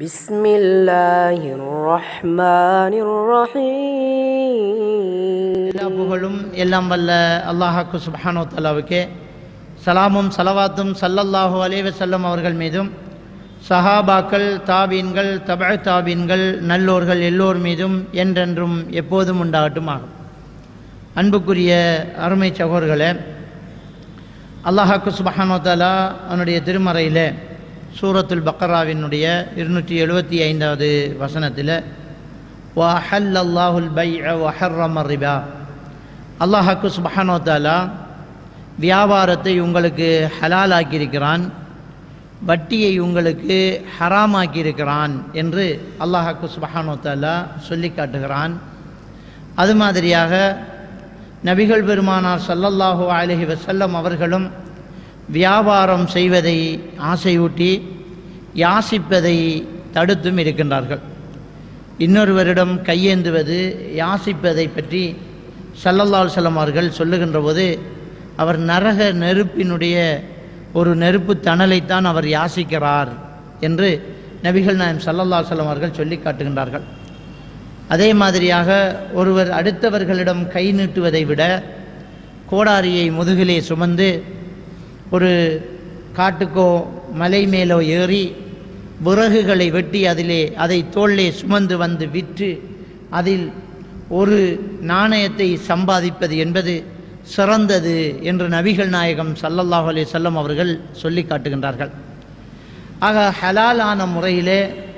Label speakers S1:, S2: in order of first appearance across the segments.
S1: بسم الله الرحمن الرحيم
S2: எல்லா புகழும் எல்லாம் வல்ல அல்லாஹாக்கு சுப்ஹானோ தலாவுக்கே சலாமும் சலவாத்தும் சல்லல்லாஹு அலைஹி வஸல்லம் அவர்கள் மீதும் சஹாபாக்கள் தாபீன்கள் தப தாபீன்கள் நல்லோர்கள் எல்லோர் மீதும் என்றென்றும் எப்போதும் உண்டாகட்டுமாகும் அன்புக்குரிய அருமை சகோதர்களே அல்லாஹாக்கு சுபஹானோ தலா அவனுடைய திருமறையில் சூரத்துல் பக்கராவினுடைய இருநூற்றி எழுபத்தி ஐந்தாவது வசனத்தில் وَأَحَلَّ اللَّهُ الْبَيْعَ وَحَرَّمَ الرِّبَا அல்லாஹாக்கு சுபஹானோ தாலா வியாபாரத்தை உங்களுக்கு ஹலாலாக்கியிருக்கிறான் வட்டியை உங்களுக்கு ஹராமாக்கியிருக்கிறான் என்று அல்லாஹாக்கு சுபஹானோ தாலா சொல்லி காட்டுகிறான் அது மாதிரியாக நபிகள் பெருமானார் ஸல்லல்லாஹு அலைஹி வஸல்லம் அவர்களும் வியாபாரம் செய்வதை ஆசையூட்டி யாசிப்பதை தடுத்தும் இருக்கின்றார்கள் இன்னொருவரிடம் கையேந்துவது யாசிப்பதை பற்றி சல்லல்லால் செல்லம் அவர்கள் சொல்லுகின்ற போது அவர் நரக நெருப்பினுடைய ஒரு நெருப்பு தணலைத்தான் அவர் யாசிக்கிறார் என்று நபிகள் நாயம் சல்லல்லால் செல்லம் அவர்கள் சொல்லி காட்டுகின்றார்கள் அதே மாதிரியாக ஒருவர் அடுத்தவர்களிடம் கை நீட்டுவதை விட கோடாரியை முதுகிலே சுமந்து ஒரு காட்டுக்கோ மலை மேலோ ஏறி விறகுகளை வெட்டி அதிலே அதை தோளிலே சுமந்து வந்து விற்று அதில் ஒரு நாணயத்தை சம்பாதிப்பது என்பது சிறந்தது என்று நபிகள் நாயகம் சல்லல்லாஹு அலைஹி வஸல்லம் அவர்கள் சொல்லி காட்டுகின்றார்கள் ஆக ஹலாலான முறையிலே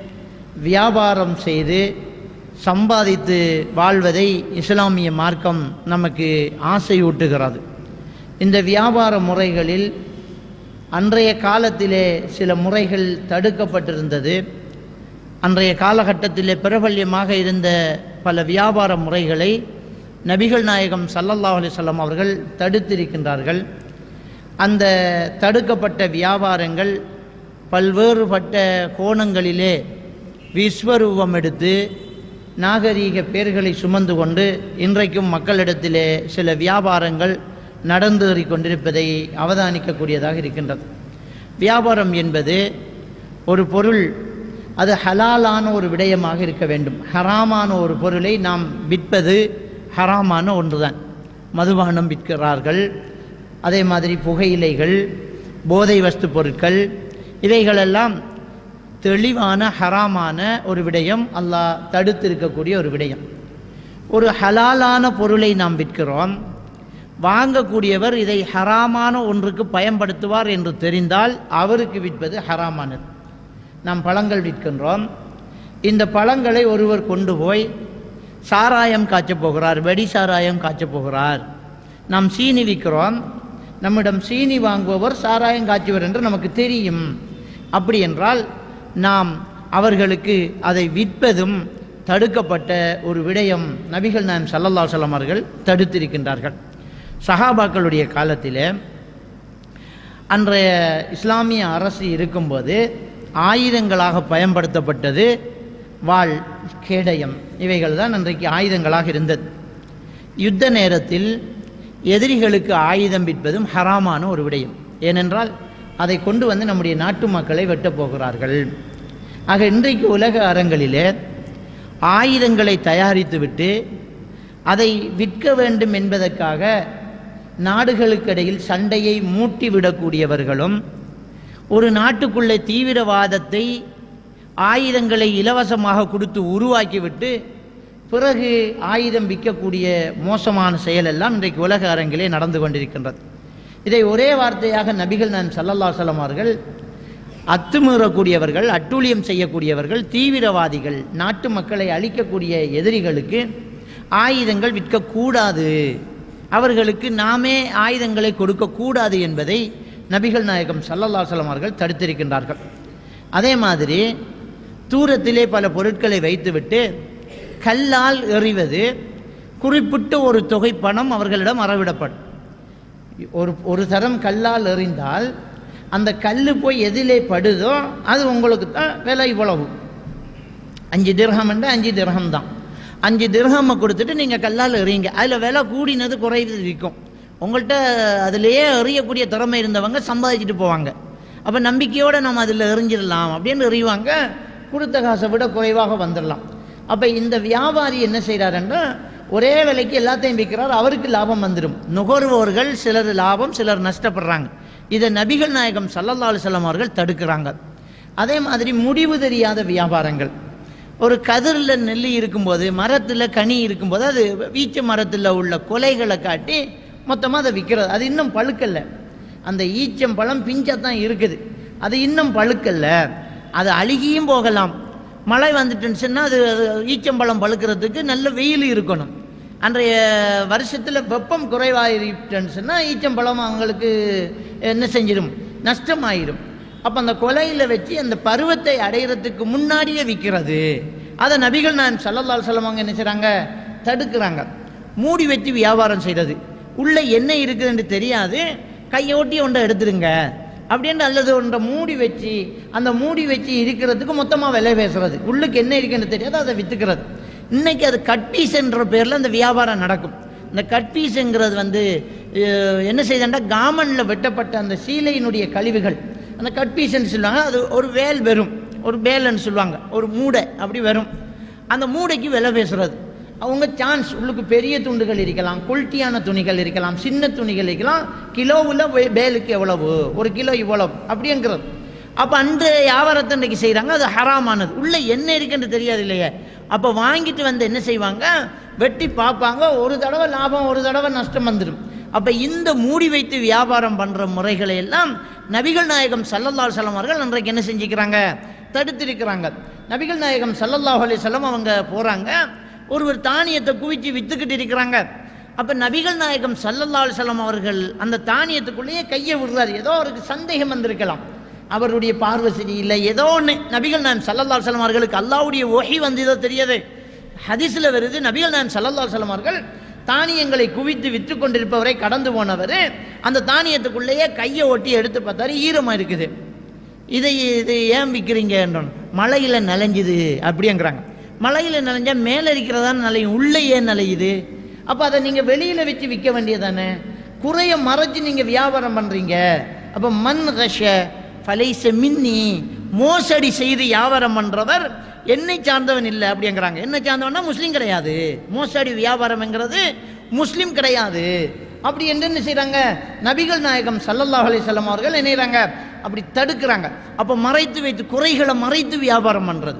S2: வியாபாரம் செய்து சம்பாதித்து வாழ்வதை இஸ்லாமிய மார்க்கம் நமக்கு ஆசையூட்டுகிறது இந்த வியாபார முறைகளில் அன்றைய காலத்திலே சில முறைகள் தடுக்கப்பட்டிருந்தது அன்றைய காலகட்டத்திலே பிரபல்யமாக இருந்த பல வியாபார முறைகளை நபிகள் நாயகம் சல்லல்லாஹு அலைஹி வஸல்லம் அவர்கள் தடுத்திருக்கின்றார்கள் அந்த தடுக்கப்பட்ட வியாபாரங்கள் பல்வேறுபட்ட கோணங்களிலே விஸ்வரூபம் எடுத்து நாகரீக பேர்களை சுமந்து கொண்டு இன்றைக்கும் மக்களிடத்திலே சில வியாபாரங்கள் நடந்தேறி கொண்டிருப்பதை அவதானிக்கக்கூடியதாக இருக்கின்றது வியாபாரம் என்பது ஒரு பொருள் அது ஹலாலான ஒரு விடயமாக இருக்க வேண்டும் ஹராமான ஒரு பொருளை நாம் விற்பது ஹராமான ஒன்றுதான் மதுபானம் விற்கிறார்கள் அதே மாதிரி புகையிலைகள் போதை வஸ்து பொருட்கள் இவைகளெல்லாம் தெளிவான ஹராமான ஒரு விடயம் அல்லாஹ் தடுத்திருக்கக்கூடிய ஒரு விடயம் ஒரு ஹலாலான பொருளை நாம் விற்கிறோம் வாங்கக்கூடியவர் இதை ஹராமான ஒன்றுக்கு பயன்படுத்துவார் என்று தெரிந்தால் அவருக்கு விற்பது ஹராமானது நாம் பழங்கள் விற்கின்றோம் இந்த பழங்களை ஒருவர் கொண்டு போய் சாராயம் காய்ச்சப் போகிறார் வெடி சாராயம் காய்ச்சப் போகிறார் நாம் சீனி விற்கிறோம் நம்மிடம் சீனி வாங்குபவர் சாராயம் காய்ச்சுவர் என்று நமக்கு தெரியும் அப்படி என்றால் நாம் அவர்களுக்கு அதை விற்பதும் தடுக்கப்பட்ட ஒரு விடயம் நபிகள் நாயம் சல்லல்லா சொல்லம் அவர்கள் தடுத்திருக்கின்றார்கள் சஹாபாக்களுடைய காலத்தில் அன்றைய இஸ்லாமிய அரசு இருக்கும்போது ஆயுதங்களாக பயன்படுத்தப்பட்டது வாள் கேடயம் இவைகள் தான் அன்றைக்கு ஆயுதங்களாக இருந்தது யுத்த நேரத்தில் எதிரிகளுக்கு ஆயுதம் விற்பதும் ஹராமான ஒரு விடயம் ஏனென்றால் அதை கொண்டு வந்து நம்முடைய நாட்டு மக்களை வெட்டப் போகிறார்கள் ஆக இன்றைக்கு உலக அரங்களிலே ஆயுதங்களை தயாரித்துவிட்டு அதை விற்க வேண்டும் என்பதற்காக நாடுகளுக்கிடையில் சண்டையை மூட்டிவிடக்கூடியவர்களும் ஒரு நாட்டுக்குள்ளே தீவிரவாதத்தை ஆயுதங்களை இலவசமாக கொடுத்து உருவாக்கிவிட்டு பிறகு ஆயுதம் விற்கக்கூடிய மோசமான செயலெல்லாம் இன்றைக்கு உலக அரங்கிலே நடந்து கொண்டிருக்கின்றது இதை ஒரே வார்த்தையாக நபிகள் நான் சல்லல்லா சொல்லம் அவர்கள் அத்துமீறக்கூடியவர்கள் அட்டூழியம் செய்யக்கூடியவர்கள் தீவிரவாதிகள் நாட்டு மக்களை அழிக்கக்கூடிய எதிரிகளுக்கு ஆயுதங்கள் விற்கக்கூடாது அவர்களுக்கு நாமே ஆயுதங்களை கொடுக்கக்கூடாது என்பதை நபிகள் நாயகம் சல்லல்லா சொல்லம் அவர்கள் தடுத்திருக்கின்றார்கள் அதே மாதிரி தூரத்திலே பல பொருட்களை வைத்துவிட்டு கல்லால் எறிவது குறிப்பிட்ட ஒரு தொகை பணம் அவர்களிடம் அறவிடப்படும் ஒரு ஒரு தரம் கல்லால் எறிந்தால் அந்த கல் போய் எதிலே படுதோ அது உங்களுக்கு தான் விலை இவ்வளவு அஞ்சு திரகம் அஞ்சு திரகம் தான் அஞ்சு திரகமை கொடுத்துட்டு நீங்கள் கல்லால் எறியுங்க அதில் விலை கூடினது குறைவு இருக்கும் உங்கள்கிட்ட அதிலேயே எறியக்கூடிய திறமை இருந்தவங்க சம்பாதிச்சுட்டு போவாங்க அப்போ நம்பிக்கையோடு நம்ம அதில் எறிஞ்சிடலாம் அப்படின்னு எறிவாங்க கொடுத்த காசை விட குறைவாக வந்துடலாம் அப்போ இந்த வியாபாரி என்ன செய்கிறாருன்னா ஒரே விலைக்கு எல்லாத்தையும் விற்கிறார் அவருக்கு லாபம் வந்துடும் நுகர்வோர்கள் சிலர் லாபம் சிலர் நஷ்டப்படுறாங்க இதை நபிகள் நாயகம் சல்லல்லா அலுவலம் அவர்கள் தடுக்கிறாங்க அதே மாதிரி முடிவு தெரியாத வியாபாரங்கள் ஒரு கதிரில் நெல்லி இருக்கும்போது மரத்தில் கனி இருக்கும்போது அது வீச்ச மரத்தில் உள்ள கொலைகளை காட்டி மொத்தமாக அதை விற்கிறது அது இன்னும் பழுக்கல்ல அந்த ஈச்சம் பழம் பிஞ்சாக தான் இருக்குது அது இன்னும் பழுக்கல்ல அது அழுகியும் போகலாம் மழை வந்துட்டுன்னு சொன்னால் அது அது ஈச்சம்பழம் பழுக்கிறதுக்கு நல்ல வெயில் இருக்கணும் அன்றைய வருஷத்தில் வெப்பம் குறைவாயிருச்சுன்னு சொன்னால் ஈச்சம்பழம் அவங்களுக்கு என்ன செஞ்சிடும் நஷ்டமாயிரும் அப்போ அந்த கொலையில் வச்சு அந்த பருவத்தை அடையிறதுக்கு முன்னாடியே விற்கிறது அதை நபிகள் நான் சல்லல்லால் சொல்லவங்க என்ன செய்கிறாங்க தடுக்கிறாங்க மூடி வச்சு வியாபாரம் செய்கிறது உள்ள என்ன இருக்குதுன்னு தெரியாது கையோட்டி ஒன்றை எடுத்துடுங்க அப்படின்ற அல்லது ஒன்றை மூடி வச்சு அந்த மூடி வச்சு இருக்கிறதுக்கு மொத்தமாக விலை பேசுறது உள்ளுக்கு என்ன இருக்குன்னு தெரியாது அதை விற்றுக்கிறது இன்னைக்கு அது கட்பீஸ்ன்ற பேரில் அந்த வியாபாரம் நடக்கும் இந்த கட்பீஸுங்கிறது வந்து அஹ், என்ன செய்தா காமனில் வெட்டப்பட்ட அந்த சீலையினுடைய கழிவுகள் அந்த கட்பீஸ்ன்னு சொல்லுவாங்க அது ஒரு வேல் வரும் ஒரு வேல்னு சொல்லுவாங்க ஒரு மூடை அப்படி வரும் அந்த மூடைக்கு விலை பேசுறது அவங்க சான்ஸ் உள்ளுக்கு பெரிய துண்டுகள் இருக்கலாம் குல்ட்டியான துணிகள் இருக்கலாம் சின்ன துணிகள் இருக்கலாம் கிலோவில் பேலுக்கு எவ்வளவு ஒரு கிலோ இவ்வளவு அப்படிங்கிறது அப்போ அந்த வியாபாரத்தை இன்றைக்கி செய்கிறாங்க அது ஹராமானது உள்ளே என்ன இருக்குன்னு தெரியாது இல்லையே அப்போ வாங்கிட்டு வந்து என்ன செய்வாங்க வெட்டி பார்ப்பாங்க ஒரு தடவை லாபம் ஒரு தடவை நஷ்டம் வந்துடும் அப்போ இந்த மூடி வைத்து வியாபாரம் பண்ணுற முறைகளை எல்லாம் நபிகள் நாயகம் சல்லல்லாஹு செல்லம் அவர்கள் அன்றைக்கு என்ன செஞ்சுக்கிறாங்க தடுத்திருக்கிறாங்க நபிகள் நாயகம் சல்லல்லாஹு அலைஹி வஸல்லம் அவங்க போகிறாங்க ஒருவர் தானியத்தை குவிச்சு வித்துக்கிட்டு இருக்கிறாங்க அப்போ நபிகள் நாயகம் சல்லல்லாஹு அலைஹி வஸல்லம் அவர்கள் அந்த தானியத்துக்குள்ளேயே கையை விடுறாரு ஏதோ அவருக்கு சந்தேகம் வந்திருக்கலாம் அவருடைய பார்வை சரியில்லை ஏதோ ஒன்று நபிகள் நாயகம் சல்லல்லாஹு அலைஹி வஸல்லம் அவர்களுக்கு அல்லாஹ்வுடைய ஒஹி வந்ததோ தெரியாது ஹதீஸில் வருது நபிகள் நாயகம் சல்லல்லாஹு அலைஹி வஸல்லம் அவர்கள் தானியங்களை குவித்து விற்று கொண்டிருப்பவரை கடந்து போனவர் அந்த தானியத்துக்குள்ளேயே கையை ஒட்டி எடுத்து பார்த்தாரு ஈரமாக இருக்குது இதை இது ஏன் விற்கிறீங்க என்றோம் மழையில் நனைஞ்சுது அப்படிங்கிறாங்க மழையில் நனைஞ்சா மேலே இருக்கிறதா நலையும் உள்ளே ஏன் நலையுது அப்போ அதை நீங்கள் வெளியில் வச்சு விற்க வேண்டியதானே குறைய மறைச்சு நீங்கள் வியாபாரம் பண்ணுறீங்க அப்போ மண் ரஷ ஃபலைச மின்னி மோசடி செய்து வியாபாரம் பண்ணுறவர் என்னை சார்ந்தவன் இல்லை அப்படிங்கிறாங்க என்ன சார்ந்தவன்னா முஸ்லீம் கிடையாது மோசடி வியாபாரம்ங்கிறது முஸ்லீம் கிடையாது அப்படி என்று என்ன செய்கிறாங்க நபிகள் நாயகம் சல்லல்லாஹு அலைஹி வஸல்லம் அவர்கள் என்ன செய்றாங்க அப்படி தடுக்கிறாங்க அப்போ மறைத்து வைத்து குறைகளை மறைத்து வியாபாரம் பண்ணுறது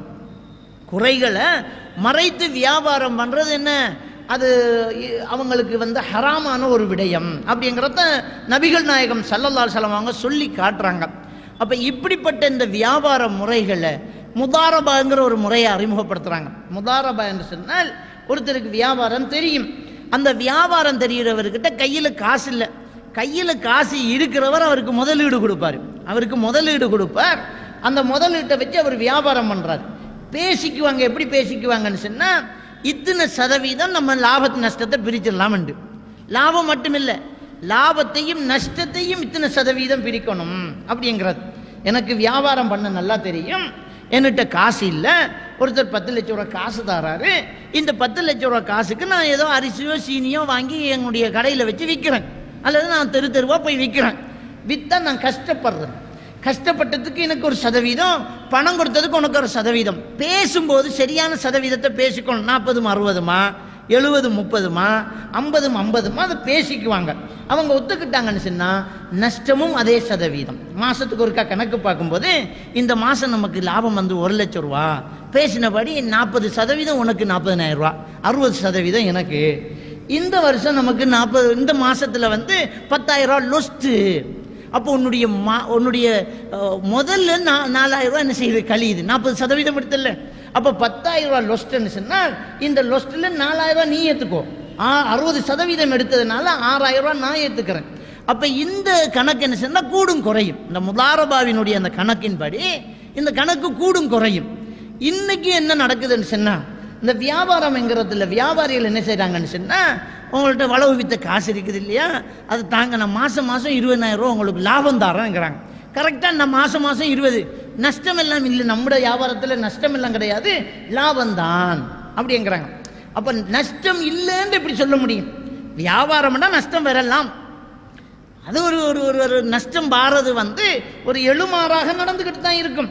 S2: குறைகளை மறைத்து வியாபாரம் பண்ணுறது என்ன அது இ- அவங்களுக்கு வந்து ஹராமான ஒரு விடயம் அப்படிங்கிறத நபிகள் நாயகம் சல்லல்லாஹு அலைஹி வஸல்லம் அவங்க சொல்லி காட்டுறாங்க அப்போ இப்படிப்பட்ட இந்த வியாபார முறைகளை முதாரபாங்கிற ஒரு முறையை அறிமுகப்படுத்துகிறாங்க முதாரபா என்று சொன்னால் ஒருத்தருக்கு வியாபாரம் தெரியும் அந்த வியாபாரம் தெரிகிறவர்கிட்ட கையில் காசு இல்லை கையில் காசு இருக்கிறவர் அவருக்கு முதலீடு கொடுப்பார் அவருக்கு முதலீடு கொடுப்பார் அந்த முதலீட்டை வச்சு அவர் வியாபாரம் பண்ணுறார் பேசிக்குவாங்க எப்படி பேசிக்குவாங்கன்னு சொன்னால் இத்தனை சதவீதம் நம்ம லாபத்து நஷ்டத்தை பிரிச்சிடலாம்ண்டு லாபம் மட்டுமில்லை லாபத்தையும் நஷ்டத்தையும் இத்தனை சதவீதம் பிரிக்கணும் அப்படிங்கிறது எனக்கு வியாபாரம் பண்ண நல்லா தெரியும் என்கிட்ட காசு இல்லை ஒருத்தர் பத்து லட்ச ரூபா காசு தராரு இந்த பத்து லட்ச ரூபா காசுக்கு நான் ஏதோ அரிசியோ சீனியோ வாங்கி என்னுடைய கடையில் வச்சு விற்கிறேன் அல்லது நான் தெரு தெருவாக போய் விற்கிறேன் விற்றா நான் கஷ்டப்படுறேன் கஷ்டப்பட்டதுக்கு எனக்கு ஒரு சதவீதம் பணம் கொடுத்ததுக்கு உனக்கு ஒரு சதவீதம் பேசும்போது சரியான சதவீதத்தை பேசிக்கணும் நாற்பதுமா அறுபதுமா எழுபது முப்பதுமா ஐம்பதும் ஐம்பதுமா அதை பேசிக்குவாங்க அவங்க ஒத்துக்கிட்டாங்கன்னு சொன்னால் நஷ்டமும் அதே சதவீதம் மாதத்துக்கு ஒருக்கா கணக்கு பார்க்கும்போது இந்த மாதம் நமக்கு லாபம் வந்து ஒரு லட்சம் ரூபா பேசினபடி நாற்பது சதவீதம் உனக்கு நாற்பதனாயிரம் ரூபா அறுபது சதவீதம் எனக்கு இந்த வருஷம் நமக்கு நாற்பது இந்த மாசத்துல வந்து பத்தாயிரம் ரூபா லொஸ்ட்டு அப்போ உன்னுடைய மா உன்னுடைய அஹ், முதல்ல நா நாலாயிரம் ரூபா என்ன செய்யுது கழியுது நாற்பது சதவீதம் எடுத்தல அப்போ பத்தாயிரம் ரூபா லொஸ்ட்டுன்னு சொன்னால் இந்த லொஸ்ட்டில் நாலாயிரம் ரூபா நீ ஏற்றுக்கோ ஆ அறுபது சதவீதம் எடுத்ததுனால ஆறாயிரம் ரூபா நான் ஏற்றுக்கிறேன் அப்போ இந்த கணக்கு என்ன சொன்னால் கூடும் குறையும் இந்த முதாரபாவினுடைய அந்த கணக்கின்படி இந்த கணக்கு கூடும் குறையும் இன்னைக்கு என்ன நடக்குதுன்னு சொன்னா இந்த வியாபாரம்ங்கிறதுல வியாபாரிகள் என்ன செய்கிறாங்கன்னு சொன்னால் உங்கள்கிட்ட வளவு வித்த காசு இருக்குது இல்லையா அது தாங்க நான் மாதம் மாதம் இருபதாயிரம் ரூபா உங்களுக்கு லாபம் தரேங்கிறாங்க கரெக்டாக நான் மாதம் மாதம் இருபது நஷ்டம் எல்லாம் இல்லை நம்முடைய வியாபாரத்தில் நஷ்டம் எல்லாம் கிடையாது லாபம்தான் அப்படிங்கிறாங்க அப்போ நஷ்டம் இல்லைன்னு எப்படி சொல்ல முடியும் வியாபாரம்னா நஷ்டம் வரலாம் அது ஒரு ஒரு ஒரு ஒரு நஷ்டம் வாரது வந்து ஒரு எழுமாறாக நடந்துக்கிட்டு தான் இருக்கும்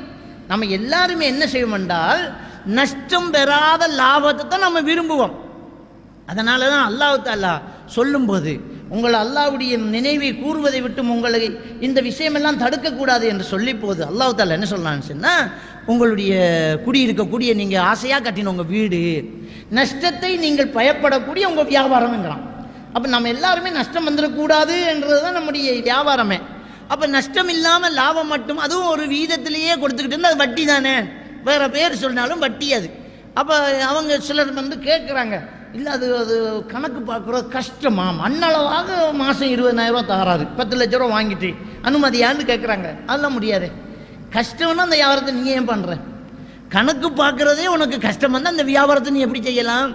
S2: நம்ம எல்லாருமே என்ன செய்வோம் என்றால் நஷ்டம் பெறாத லாபத்தை தான் நம்ம விரும்புவோம் அதனால தான் அல்லாஹ் தாலா சொல்லும்போது உங்கள் அல்லாஹ்வுடைய நினைவை கூறுவதை விட்டும் உங்களை இந்த விஷயமெல்லாம் தடுக்கக்கூடாது என்று சொல்லி போது அல்லாஹ் தாலா என்ன சொல்லலாம்னு சொன்னால் உங்களுடைய குடியிருக்கக்கூடிய நீங்கள் ஆசையாக கட்டின உங்கள் வீடு நஷ்டத்தை நீங்கள் பயப்படக்கூடிய உங்கள் வியாபாரம்ங்கிறான் அப்போ நம்ம எல்லாருமே நஷ்டம் வந்துடக்கூடாது என்றது தான் நம்முடைய வியாபாரமே அப்போ நஷ்டம் இல்லாமல் லாபம் மட்டும் அதுவும் ஒரு வீதத்திலேயே கொடுத்துக்கிட்டு இருந்தால் அது வட்டி தானே வேற பேர் சொன்னாலும் வட்டி அது அப்போ அவங்க சிலர் வந்து கேட்குறாங்க இல்லை அது அது கணக்கு பார்க்குறது கஷ்டமா மண்ணளவாக மாதம் இருபதாயிரம் ரூபா தாராரு பத்து லட்ச ரூபா வாங்கிட்டு அனுமதியான்னு கேட்குறாங்க அதெல்லாம் முடியாது கஷ்டம்னா அந்த வியாபாரத்தை நீ ஏன் பண்ணுற கணக்கு பார்க்குறதே உனக்கு கஷ்டம் வந்தால் அந்த வியாபாரத்தை நீ எப்படி செய்யலாம்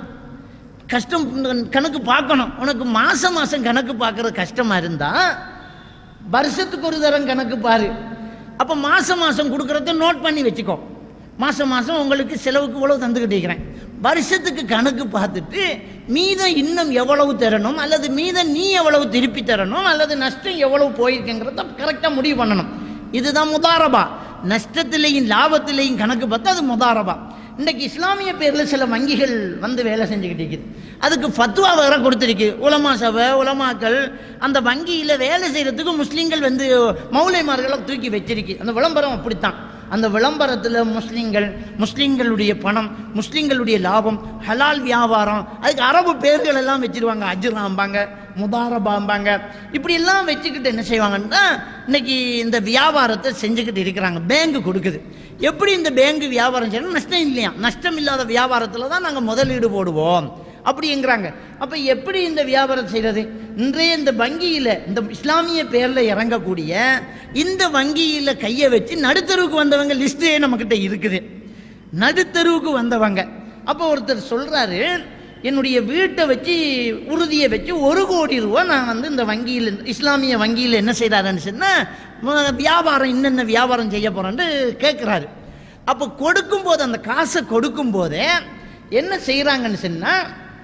S2: கஷ்டம் கணக்கு பார்க்கணும் உனக்கு மாதம் மாதம் கணக்கு பார்க்குறது கஷ்டமாக இருந்தால் வருஷத்துக்கு ஒரு தரம் கணக்கு பாரு அப்போ மாதம் மாதம் கொடுக்குறத நோட் பண்ணி வச்சுக்கோ மாதம் மாதம் உங்களுக்கு செலவுக்கு இவ்வளவு தந்துக்கிட்டு இருக்கிறேன் வருஷத்துக்கு கணக்கு பார்த்துட்டு மீதம் இன்னும் எவ்வளவு தரணும் அல்லது மீதம் நீ எவ்வளவு திருப்பி தரணும் அல்லது நஷ்டம் எவ்வளவு போயிருக்குங்கிறத கரெக்டாக முடிவு பண்ணணும் இதுதான் முதாரபா நஷ்டத்திலையும் லாபத்திலையும் கணக்கு பார்த்தா அது முதாரபா இன்றைக்கு இஸ்லாமிய பேரில் சில வங்கிகள் வந்து வேலை செஞ்சுக்கிட்டு இருக்குது அதுக்கு ஃபத்வா வேற கொடுத்துருக்கு உலமா சபை உலமாக்கள் அந்த வங்கியில் வேலை செய்கிறதுக்கு முஸ்லீம்கள் வந்து மௌலைமார்களை தூக்கி வச்சிருக்கு அந்த விளம்பரம் அப்படித்தான் அந்த விளம்பரத்தில் முஸ்லீம்கள் முஸ்லீம்களுடைய பணம் முஸ்லீம்களுடைய லாபம் ஹலால் வியாபாரம் அதுக்கு அரபு பேர்கள் எல்லாம் வச்சிருவாங்க அஜ்ராம்பாங்க முதாரபாம்பாங்க இப்படி எல்லாம் வச்சுக்கிட்டு என்ன செய்வாங்கன்னா இன்னைக்கு இந்த வியாபாரத்தை செஞ்சுக்கிட்டு இருக்கிறாங்க பேங்க் கொடுக்குது எப்படி இந்த பேங்க் வியாபாரம் செய்யணும் நஷ்டம் இல்லையா நஷ்டம் இல்லாத வியாபாரத்தில் தான் நாங்கள் முதலீடு போடுவோம் அப்படிங்கிறாங்க அப்போ எப்படி இந்த வியாபாரம் செய்கிறது இன்றைய இந்த வங்கியில் இந்த இஸ்லாமிய பேரில் இறங்கக்கூடிய இந்த வங்கியில் கையை வச்சு நடுத்தருவுக்கு வந்தவங்க லிஸ்ட்டே நம்மக்கிட்ட இருக்குது நடுத்தருவுக்கு வந்தவங்க அப்போ ஒருத்தர் சொல்கிறாரு என்னுடைய வீட்டை வச்சு உறுதியை வச்சு ஒரு கோடி ரூபா நான் வந்து இந்த வங்கியில் இஸ்லாமிய வங்கியில் என்ன செய்கிறாருன்னு சொன்னால் வியாபாரம் இன்னென்ன வியாபாரம் செய்ய போகிறேன்னு கேட்குறாரு அப்போ கொடுக்கும்போது அந்த காசை கொடுக்கும்போதே என்ன செய்கிறாங்கன்னு சொன்னால்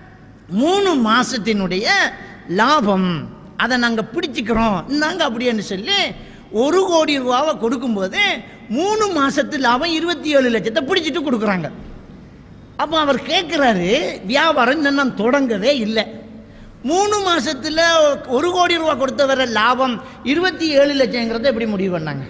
S2: மூணு மாசத்தினுடைய லாபம் அதை நாங்கள் பிடிச்சிக்கிறோம் நாங்கள் அப்படின்னு சொல்லி ஒரு கோடி ரூபாவை கொடுக்கும்போது மூணு மாசத்து லாபம் இருபத்தி ஏழு லட்சத்தை பிடிச்சிட்டு கொடுக்குறாங்க அப்போ அவர் கேட்குறாரு வியாபாரம் இன்னும் நான் தொடங்கவே இல்லை மூணு மாசத்துல ஒரு கோடி ரூபா கொடுத்த வர லாபம் இருபத்தி ஏழு லட்சங்கிறத எப்படி முடிவு பண்ணாங்க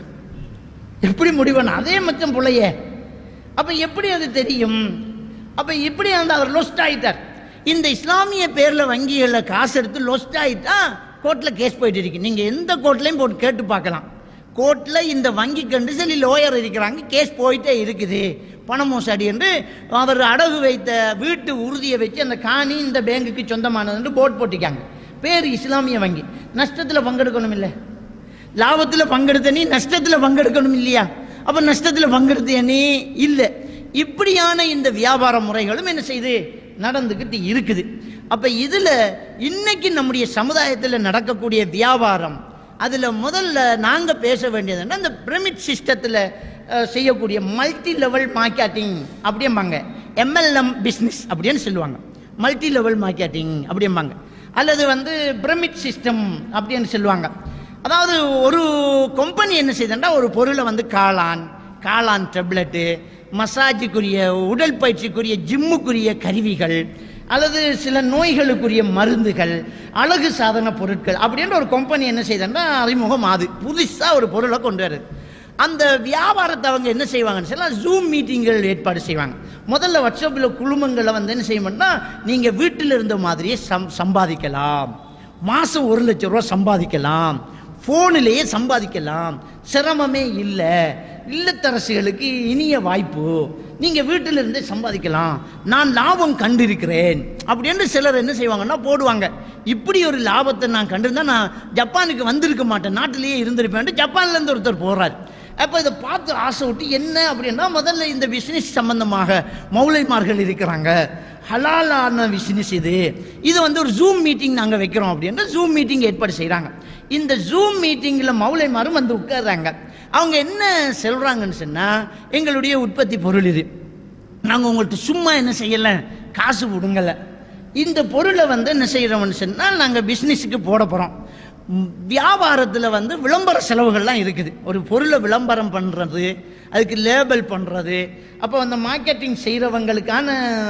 S2: எப்படி முடிவு பண்ண அதே மச்சம் பிள்ளையே அப்போ எப்படி அது தெரியும் அப்போ இப்படி அந்த அவர் லொஸ்ட் ஆயிட்டார் இந்த இஸ்லாமிய பேரில் வங்கிகளில் காசு எடுத்து லொஸ்ட் ஆயிட்டா கோர்ட்டில் கேஸ் போயிட்டு இருக்கு நீங்கள் எந்த கோர்ட்லையும் போட்டு கேட்டு பார்க்கலாம் கோர்ட்டில் இந்த வங்கி கண்டு சொல்லி லோயர் இருக்கிறாங்க கேஸ் போயிட்டே இருக்குது பண மோசடி என்று அவர் அடகு வைத்த வீட்டு உறுதியை வச்சு அந்த காணி இந்த பேங்குக்கு சொந்தமானதுன்னு போர்ட் போட்டிருக்காங்க பேர் இஸ்லாமிய வங்கி நஷ்டத்தில் பங்கெடுக்கணும் இல்லை லாபத்தில் பங்கெடுத்த நீ நஷ்டத்தில் பங்கெடுக்கணும் இல்லையா அப்போ நஷ்டத்தில் பங்கெடுத்த நீ இல்லை இப்படியான இந்த வியாபார முறைகளும் என்ன செய்து நடந்துக்கிட்டு இருக்குது அப்போ இதில் இன்னைக்கு நம்முடைய சமுதாயத்தில் நடக்கக்கூடிய வியாபாரம் அதில் முதல்ல நாங்கள் பேச வேண்டியதுன்னா இந்த பிரமிட் சிஸ்டத்தில் செய்யக்கூடிய மல்டி லெவல் மார்க்கெட்டிங் அப்படிம்பாங்க எம்எல்எம் பிஸ்னஸ் அப்படின்னு சொல்லுவாங்க மல்டி லெவல் மார்க்கெட்டிங் அப்படிம்பாங்க அல்லது வந்து பிரமிட் சிஸ்டம் அப்படின்னு சொல்லுவாங்க அதாவது ஒரு கம்பெனி என்ன செய்யுதுன்னா ஒரு பொருளை வந்து காளான் காளான் டெப்லெட்டு மசாஜுக்குரிய உடல் பயிற்சிக்குரிய ஜிம்முக்குரிய கருவிகள் அல்லது சில நோய்களுக்குரிய மருந்துகள் அழகு சாதன பொருட்கள் அப்படின்ற ஒரு கம்பெனி என்ன செய்யுதுன்னா அறிமுகம் ஆது புதுசாக ஒரு பொருளை கொண்டு வருது அந்த வியாபாரத்தை அவங்க என்ன செய்வாங்கன்னு சொல்ல ஜூம் மீட்டிங்கள் ஏற்பாடு செய்வாங்க முதல்ல வாட்ஸ்அப்பில் குழுமங்களை வந்து என்ன செய்யணும்னா நீங்கள் வீட்டில் இருந்த மாதிரியே சம் சம்பாதிக்கலாம் மாதம் ஒரு லட்சம் ரூபா சம்பாதிக்கலாம் ஃபோனிலேயே சம்பாதிக்கலாம் சிரமமே இல்லை இல்லத்தரசிகளுக்கு இனிய வாய்ப்பு நீங்கள் வீட்டில் இருந்தே சம்பாதிக்கலாம் நான் லாபம் கண்டிருக்கிறேன் அப்படின்னு சிலர் என்ன செய்வாங்கன்னா போடுவாங்க இப்படி ஒரு லாபத்தை நான் கண்டிருந்தா நான் ஜப்பானுக்கு வந்திருக்க மாட்டேன் நாட்டிலேயே இருந்திருப்பேன் ஜப்பான்லேருந்து ஒருத்தர் போகிறார் அப்போ இதை பார்த்து ஆசை விட்டு என்ன அப்படின்னா முதல்ல இந்த பிஸ்னஸ் சம்பந்தமாக மௌலைமார்கள் இருக்கிறாங்க ஹலாலான பிஸ்னஸ் இது இது வந்து ஒரு ஜூம் மீட்டிங் நாங்கள் வைக்கிறோம் அப்படின்னா ஜூம் மீட்டிங் ஏற்பாடு செய்கிறாங்க இந்த ஜூம் மீட்டிங்கில் மௌலைமாரும் வந்து உட்கார்றாங்க அவங்க என்ன சொல்கிறாங்கன்னு சொன்னால் எங்களுடைய உற்பத்தி பொருள் இது நாங்கள் உங்கள்கிட்ட சும்மா என்ன செய்யலை காசு விடுங்கல இந்த பொருளை வந்து என்ன செய்கிறோம்னு சொன்னால் நாங்கள் பிஸ்னஸுக்கு போட போகிறோம் வியாபாரத்தில் வந்து விளம்பர செலவுகள்லாம் இருக்குது ஒரு பொருளை விளம்பரம் பண்ணுறது அதுக்கு லேபிள் பண்ணுறது அப்போ அந்த மார்க்கெட்டிங் செய்கிறவங்களுக்கான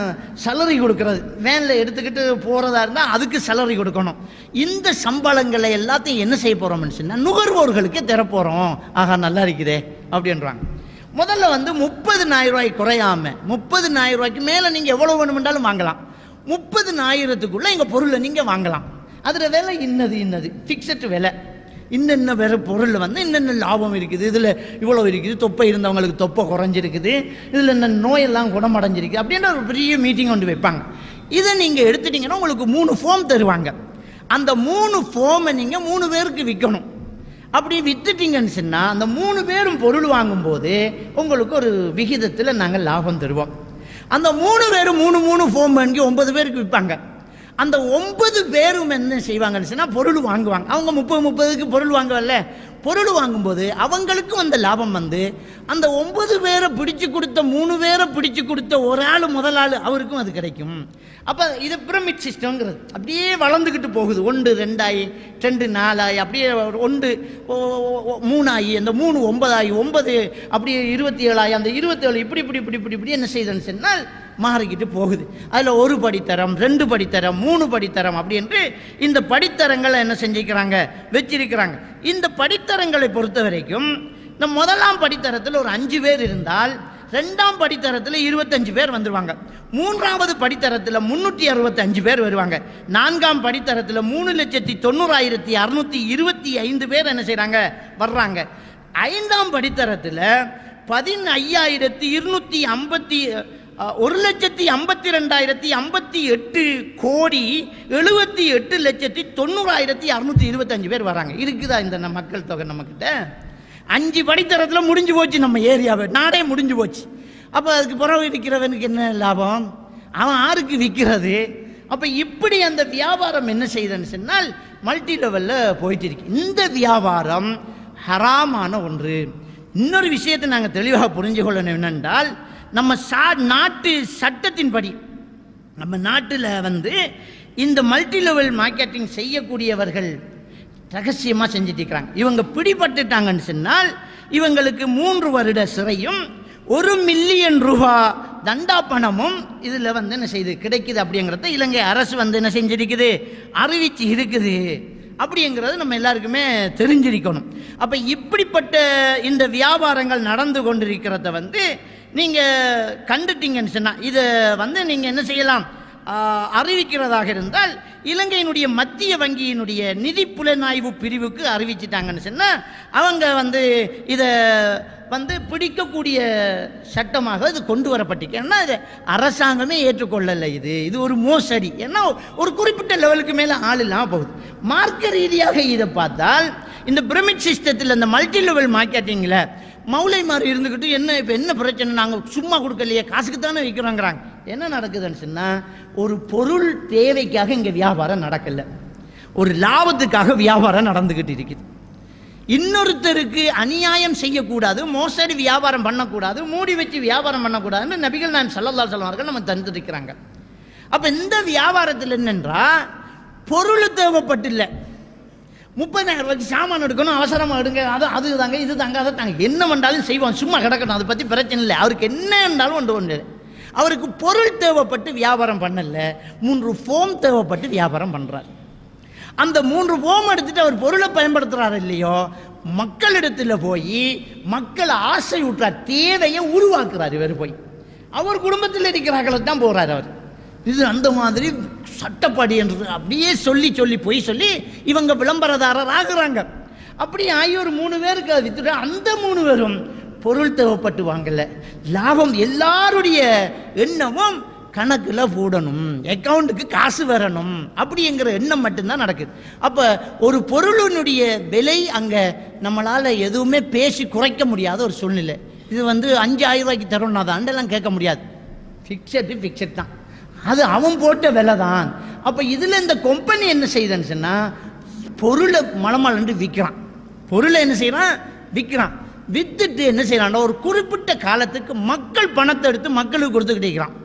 S2: சலரி கொடுக்கறது வேனில் எடுத்துக்கிட்டு போகிறதா இருந்தால் அதுக்கு சலரி கொடுக்கணும் இந்த சம்பளங்களை எல்லாத்தையும் என்ன செய்ய போகிறோம்னு சொன்னால் நுகர்வோர்களுக்கு தரப்போகிறோம் ஆஹா நல்லா இருக்குதே அப்படின்றாங்க முதல்ல வந்து முப்பது ரூபாய் குறையாம முப்பது ரூபாய்க்கு மேலே நீங்கள் எவ்வளோ வேணுமென்றாலும் வாங்கலாம் முப்பது ஆயிரத்துக்குள்ளே எங்கள் பொருளை நீங்கள் வாங்கலாம் அதில் விலை இன்னது இன்னது ஃபிக்ஸட் விலை இன்னென்ன வேற பொருள் வந்து இன்னென்ன லாபம் இருக்குது இதில் இவ்வளோ இருக்குது தொப்பை இருந்தவங்களுக்கு தொப்பை குறைஞ்சிருக்குது இதில் என்ன நோயெல்லாம் குணமடைஞ்சிருக்கு அப்படின்ற ஒரு பெரிய மீட்டிங் கொண்டு வைப்பாங்க இதை நீங்கள் எடுத்துட்டீங்கன்னா உங்களுக்கு மூணு ஃபோம் தருவாங்க அந்த மூணு ஃபோமை நீங்கள் மூணு பேருக்கு விற்கணும் அப்படி வித்துட்டீங்கன்னு சொன்னால் அந்த மூணு பேரும் பொருள் வாங்கும்போது உங்களுக்கு ஒரு விகிதத்தில் நாங்கள் லாபம் தருவோம் அந்த மூணு பேரும் மூணு மூணு ஃபோம் வாங்கி ஒன்பது பேருக்கு விற்பாங்க அந்த ஒன்பது பேரும் என்ன செய்வாங்கன்னு சொன்னால் பொருள் வாங்குவாங்க அவங்க முப்பது முப்பதுக்கு பொருள் வாங்குவல்ல பொருள் வாங்கும்போது அவங்களுக்கும் அந்த லாபம் வந்து அந்த ஒன்பது பேரை பிடிச்சு கொடுத்த மூணு பேரை பிடிச்சு கொடுத்த ஒரு ஆள் முதல் ஆள் அவருக்கும் அது கிடைக்கும் அப்போ இது பிரமிட் சிஸ்டம்ங்கிறது அப்படியே வளர்ந்துக்கிட்டு போகுது ஒன்று ரெண்டாயி ரெண்டு நாலாயி அப்படியே ஒன்று ஓ- ஓ- ஓ- மூணாயி அந்த மூணு ஒன்பதாயி ஒன்பது அப்படியே இருபத்தி ஏழாயி அந்த இருபத்தேழு இப்படி இப்படி இப்படி இப்படி இப்படி என்ன செய்யுதுன்னு சொன்னால் மாறிக்கிட்டு போகுது அதில் ஒரு படித்தரம் ரெண்டு படித்தரம் மூணு படித்தரம் அப்படி என்று இந்த படித்தரங்களை என்ன செஞ்சுக்கிறாங்க வச்சிருக்கிறாங்க இந்த படித்தரங்களை பொறுத்த வரைக்கும் இந்த முதலாம் படித்தரத்தில் ஒரு அஞ்சு பேர் இருந்தால் ரெண்டாம் படித்தரத்தில் இருபத்தஞ்சு பேர் வந்துருவாங்க மூன்றாவது படித்தரத்தில் முன்னூற்றி அறுபத்தஞ்சு பேர் வருவாங்க நான்காம் படித்தரத்தில் மூணு லட்சத்தி தொண்ணூறாயிரத்தி அறுநூத்தி இருபத்தி ஐந்து பேர் என்ன செய்கிறாங்க வர்றாங்க ஐந்தாம் படித்தரத்தில் பதினையாயிரத்தி இருநூத்தி ஐம்பத்தி அஹ், ஒரு லட்சத்தி ஐம்பத்தி ரெண்டாயிரத்தி ஐம்பத்தி எட்டு கோடி எழுபத்தி எட்டு லட்சத்தி தொண்ணூறாயிரத்தி அறுநூத்தி இருபத்தஞ்சு பேர் வராங்க இருக்குதா இந்த நம்ம மக்கள் தொகை நம்மக்கிட்ட அஞ்சு படித்தரத்தில் முடிஞ்சு போச்சு நம்ம ஏரியாவை நாடே முடிஞ்சு போச்சு அப்போ அதுக்கு பிறகு இருக்கிறவனுக்கு என்ன லாபம் அவன் ஆருக்கு விற்கிறது அப்போ இப்படி அந்த வியாபாரம் என்ன செய்யுதுன்னு சொன்னால் மல்டி லெவலில் போயிட்டு இருக்கு இந்த வியாபாரம் ஹராமான ஒன்று இன்னொரு விஷயத்தை நாங்கள் தெளிவாக புரிஞ்சு கொள்ளணும் என்னென்றால் நம்ம சா நாட்டு சட்டத்தின்படி நம்ம நாட்டில் வந்து இந்த மல்டி லெவல் மார்க்கெட்டிங் செய்யக்கூடியவர்கள் ரகசியமாக செஞ்சுட்டு இருக்கிறாங்க இவங்க பிடிபட்டுட்டாங்கன்னு சொன்னால் இவங்களுக்கு மூன்று வருட சிறையும் ஒரு மில்லியன் ரூபா தண்டா பணமும் இதில் வந்து என்ன செய்யுது கிடைக்குது அப்படிங்கிறத இலங்கை அரசு வந்து என்ன செஞ்சிருக்குது அறிவிச்சு இருக்குது அப்படிங்கிறது நம்ம எல்லாருக்குமே தெரிஞ்சிருக்கணும் அப்போ இப்படிப்பட்ட இந்த வியாபாரங்கள் நடந்து கொண்டிருக்கிறத வந்து நீங்கள் கண்டுட்டீங்கன்னு சொன்னால் இதை வந்து நீங்கள் என்ன செய்யலாம் ஆஹ், அறிவிக்கிறதாக இருந்தால் இலங்கையினுடைய மத்திய வங்கியினுடைய நிதி புலனாய்வு பிரிவுக்கு அறிவிச்சிட்டாங்கன்னு சொன்னால் அவங்க வந்து இதை வந்து பிடிக்கக்கூடிய சட்டமாக இது கொண்டு வரப்பட்டிருக்கு ஏன்னா இது அரசாங்கமே ஏற்றுக்கொள்ளலை இது இது ஒரு மோசடி ஏன்னா ஒரு குறிப்பிட்ட லெவலுக்கு மேலே ஆள் இல்லாமல் போகுது மார்க்க ரீதியாக இதை பார்த்தால் இந்த பிரமிட் சிஸ்டத்தில் இந்த மல்டி லெவல் மார்க்கெட்டிங்கில் மௌலை மாதிரி இருந்துக்கிட்டு என்ன இப்போ என்ன பிரச்சனை நாங்கள் சும்மா கொடுக்கலையே காசுக்கு தானே விற்கிறோங்கிறாங்க என்ன நடக்குதுன்னு சொன்னால் ஒரு பொருள் தேவைக்காக இங்கே வியாபாரம் நடக்கல ஒரு லாபத்துக்காக வியாபாரம் நடந்துக்கிட்டு இருக்குது இன்னொருத்தருக்கு அநியாயம் செய்யக்கூடாது மோசடி வியாபாரம் பண்ணக்கூடாது மூடி வச்சு வியாபாரம் பண்ணக்கூடாதுன்னு நபிகள் நான் சல்லல்லா சொல்வார்கள் நம்ம தந்திருக்கிறாங்க அப்போ இந்த வியாபாரத்தில் என்னென்றா பொருள் தேவைப்பட்டில்லை முப்பதாயிரம் ரூபாய்க்கு சாமான் எடுக்கணும் அவசரமாக எடுங்க அது அது தாங்க இது தாங்க அதை தாங்க என்ன பண்ணாலும் செய்வோம் சும்மா கிடக்கணும் அதை பற்றி பிரச்சனை இல்லை அவருக்கு என்ன இருந்தாலும் ஒன்று ஒன்று அவருக்கு பொருள் தேவைப்பட்டு வியாபாரம் பண்ணல மூன்று ஃபோம் தேவைப்பட்டு வியாபாரம் பண்ணுறார் அந்த மூன்று ஃபோம் எடுத்துட்டு அவர் பொருளை பயன்படுத்துறாரு இல்லையோ மக்களிடத்தில் போய் மக்கள் ஆசை விட்டுறார் தேவையை உருவாக்குறார் இவர் போய் அவர் குடும்பத்தில் இருக்கிறார்களை தான் போகிறார் அவர் இது அந்த மாதிரி சட்டப்படி என்று அப்படியே சொல்லி சொல்லி போய் சொல்லி இவங்க விளம்பரதாரர் ஆகுறாங்க அப்படி ஆகி ஒரு மூணு பேருக்கு அதை வித்துட்டு அந்த மூணு பேரும் பொருள் தேவைப்பட்டு வாங்கல லாபம் எல்லாருடைய எண்ணமும் கணக்கில் போடணும் அக்கௌண்ட்டுக்கு காசு வரணும் அப்படிங்கிற எண்ணம் மட்டும்தான் நடக்குது அப்போ ஒரு பொருளினுடைய விலை அங்கே நம்மளால் எதுவுமே பேசி குறைக்க முடியாத ஒரு சூழ்நிலை இது வந்து அஞ்சாயிரம் ரூபாய்க்கு தரோம்னா தான் கேட்க முடியாது ஃபிக்ஸட்டு ஃபிக்ஸட் தான் அது அவன் போட்ட விலை தான் அப்போ இதில் இந்த கம்பெனி என்ன செய்யுதுன்னு சொன்னால் பொருளை மலமலண்டு விற்கிறான் பொருளை என்ன செய்கிறான் விற்கிறான் வித்துட்டு என்ன செய்யறான்னா ஒரு குறிப்பிட்ட காலத்துக்கு மக்கள் பணத்தை எடுத்து மக்களுக்கு கொடுத்துக்கிட்டு இருக்கிறான்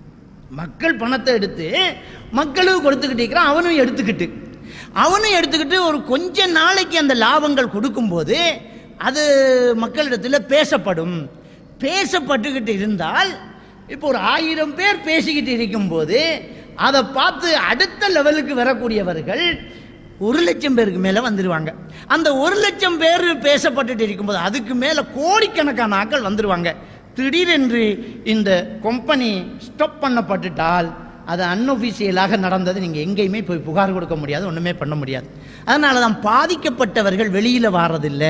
S2: மக்கள் பணத்தை எடுத்து மக்களுக்கு கொடுத்துக்கிட்டு இருக்கிறான் அவனும் எடுத்துக்கிட்டு அவனும் எடுத்துக்கிட்டு ஒரு கொஞ்ச நாளைக்கு அந்த லாபங்கள் கொடுக்கும்போது அது மக்களிடத்தில் பேசப்படும் பேசப்பட்டுக்கிட்டு இருந்தால் இப்போ ஒரு ஆயிரம் பேர் பேசிக்கிட்டு இருக்கும்போது அதை பார்த்து அடுத்த லெவலுக்கு வரக்கூடியவர்கள் ஒரு லட்சம் பேருக்கு மேலே வந்துடுவாங்க அந்த ஒரு லட்சம் பேர் பேசப்பட்டுட்டு இருக்கும்போது அதுக்கு மேலே கோடிக்கணக்கான ஆட்கள் வந்துடுவாங்க திடீரென்று இந்த கம்பெனி ஸ்டாப் பண்ணப்பட்டுட்டால் அது அன்ஒஃபிஷியலாக நடந்தது நீங்கள் எங்கேயுமே போய் புகார் கொடுக்க முடியாது ஒன்றுமே பண்ண முடியாது அதனால தான் பாதிக்கப்பட்டவர்கள் வெளியில் வாரதில்லை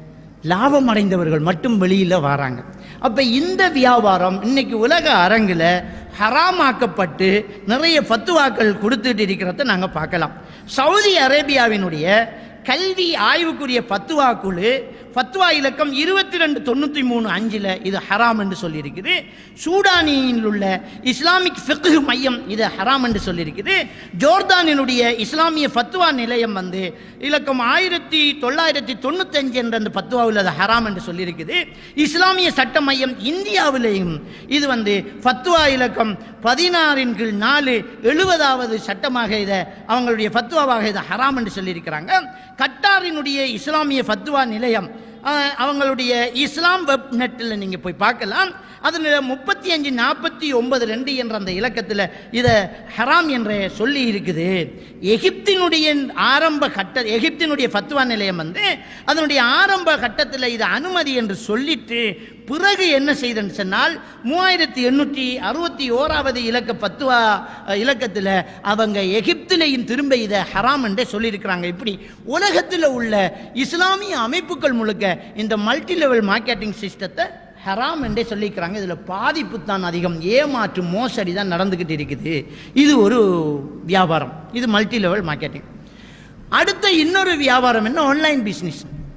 S2: லாபம் அடைந்தவர்கள் மட்டும் வெளியில் வராங்க அப்போ இந்த வியாபாரம் இன்னைக்கு உலக அரங்கில் ஹராமாக்கப்பட்டு நிறைய ஃபத்துவாக்கள் கொடுத்துட்டு இருக்கிறத நாங்கள் பார்க்கலாம் சவுதி அரேபியாவினுடைய கல்வி ஆய்வுக்குரிய ஃபத்துவா குழு ஃபத்வா இலக்கம் இருபத்தி ரெண்டு தொண்ணூற்றி மூணு அஞ்சில் இது ஹராம் என்று சொல்லியிருக்குது சூடானியில் உள்ள இஸ்லாமிக் ஃபிக்ஹ் மையம் இது ஹராம் என்று சொல்லியிருக்குது ஜோர்தானினுடைய இஸ்லாமிய ஃபத்வா நிலையம் வந்து இலக்கம் ஆயிரத்தி தொள்ளாயிரத்தி தொண்ணூத்தஞ்சு என்ற அந்த ஃபத்வாவில் அது ஹராம் என்று சொல்லியிருக்குது இஸ்லாமிய சட்ட மையம் இந்தியாவிலேயும் இது வந்து ஃபத்வா இலக்கம் பதினாறின் கீழ் நாலு எழுபதாவது சட்டமாக இதை அவங்களுடைய ஃபத்வாவாக இதை ஹராம் என்று சொல்லியிருக்கிறாங்க கட்டாரினுடைய இஸ்லாமிய ஃபத்வா நிலையம் அஹ், அவங்களுடைய இஸ்லாம் வெப் நெட்டில் நீங்கள் போய் பார்க்கலாம் அதில் முப்பத்தி அஞ்சு நாற்பத்தி ஒன்பது ரெண்டு என்ற அந்த இலக்கத்தில் இதை ஹராம் என்று சொல்லி இருக்குது எகிப்தினுடைய ஆரம்ப கட்ட எகிப்தினுடைய ஃபத்வா நிலையம் வந்து அதனுடைய ஆரம்ப கட்டத்தில் இது அனுமதி என்று சொல்லிட்டு பிறகு என்ன செய்தன்னு சொன்னால் மூவாயிரத்தி எண்ணூற்றி அறுபத்தி ஓராவது இலக்க பத்துவா இலக்கத்தில் அவங்க எகிப்திலையும் திரும்ப இதை ஹராம் என்றே சொல்லியிருக்கிறாங்க இப்படி உலகத்தில் உள்ள இஸ்லாமிய அமைப்புகள் முழுக்க இந்த மல்டி லெவல் மார்க்கெட்டிங் சிஸ்டத்தை ஹராம் என்றே சொல்லியிருக்கிறாங்க இதில் பாதிப்பு தான் அதிகம் ஏமாற்று மோசடி தான் நடந்துக்கிட்டு இருக்குது இது ஒரு வியாபாரம் இது மல்டி லெவல் மார்க்கெட்டிங் அடுத்த இன்னொரு வியாபாரம் என்ன ஆன்லைன் பிஸ்னஸ்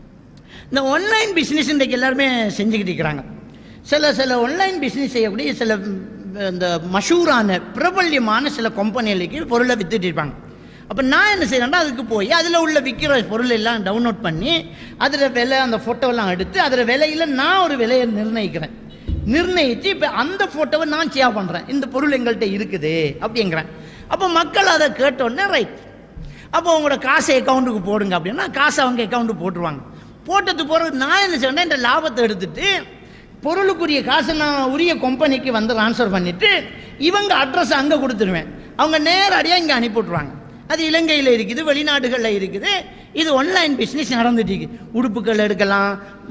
S2: இந்த ஆன்லைன் பிஸ்னஸ் இன்றைக்கு எல்லாருமே செஞ்சுக்கிட்டு இருக்கிறாங்க சில சில ஆன்லைன் பிஸ்னஸ் செய்யக்கூடிய சில ம், இந்த மஷூரான பிரபல்யமான சில கம்பெனிகளுக்கு பொருளை வித்துட்டு இருப்பாங்க அப்போ நான் என்ன செய்கிறேன்னா அதுக்கு போய் அதில் உள்ள விற்கிற பொருள் எல்லாம் டவுன்லோட் பண்ணி அதில் விலை அந்த ஃபோட்டோவெல்லாம் எடுத்து அதில் விலையில் நான் ஒரு விலையை நிர்ணயிக்கிறேன் நிர்ணயித்து இப்போ அந்த ஃபோட்டோவை நான் ஷேர் பண்ணுறேன் இந்த பொருள் எங்கள்கிட்ட இருக்குது அப்படிங்கிறேன் அப்போ மக்கள் அதை கேட்டோன்னே ரைட் அப்போ உங்களோட காசை அக்கௌண்ட்டுக்கு போடுங்க அப்படின்னா காசை அவங்க அக்கௌண்ட்டுக்கு போட்டுருவாங்க போட்டது பிறகு நான் என்ன செய்வேன்னா இந்த லாபத்தை எடுத்துட்டு பொருளுக்குரிய காசை நான் உரிய கம்பெனிக்கு வந்து ட்ரான்ஸ்ஃபர் பண்ணிவிட்டு இவங்க அட்ரஸ் அங்கே கொடுத்துருவேன் அவங்க நேரடியாக இங்கே அனுப்பி விட்ருவாங்க அது இலங்கையில் இருக்குது வெளிநாடுகளில் இருக்குது இது ஆன்லைன் பிஸ்னஸ் நடந்துட்டு இருக்கு உடுப்புகள் எடுக்கலாம்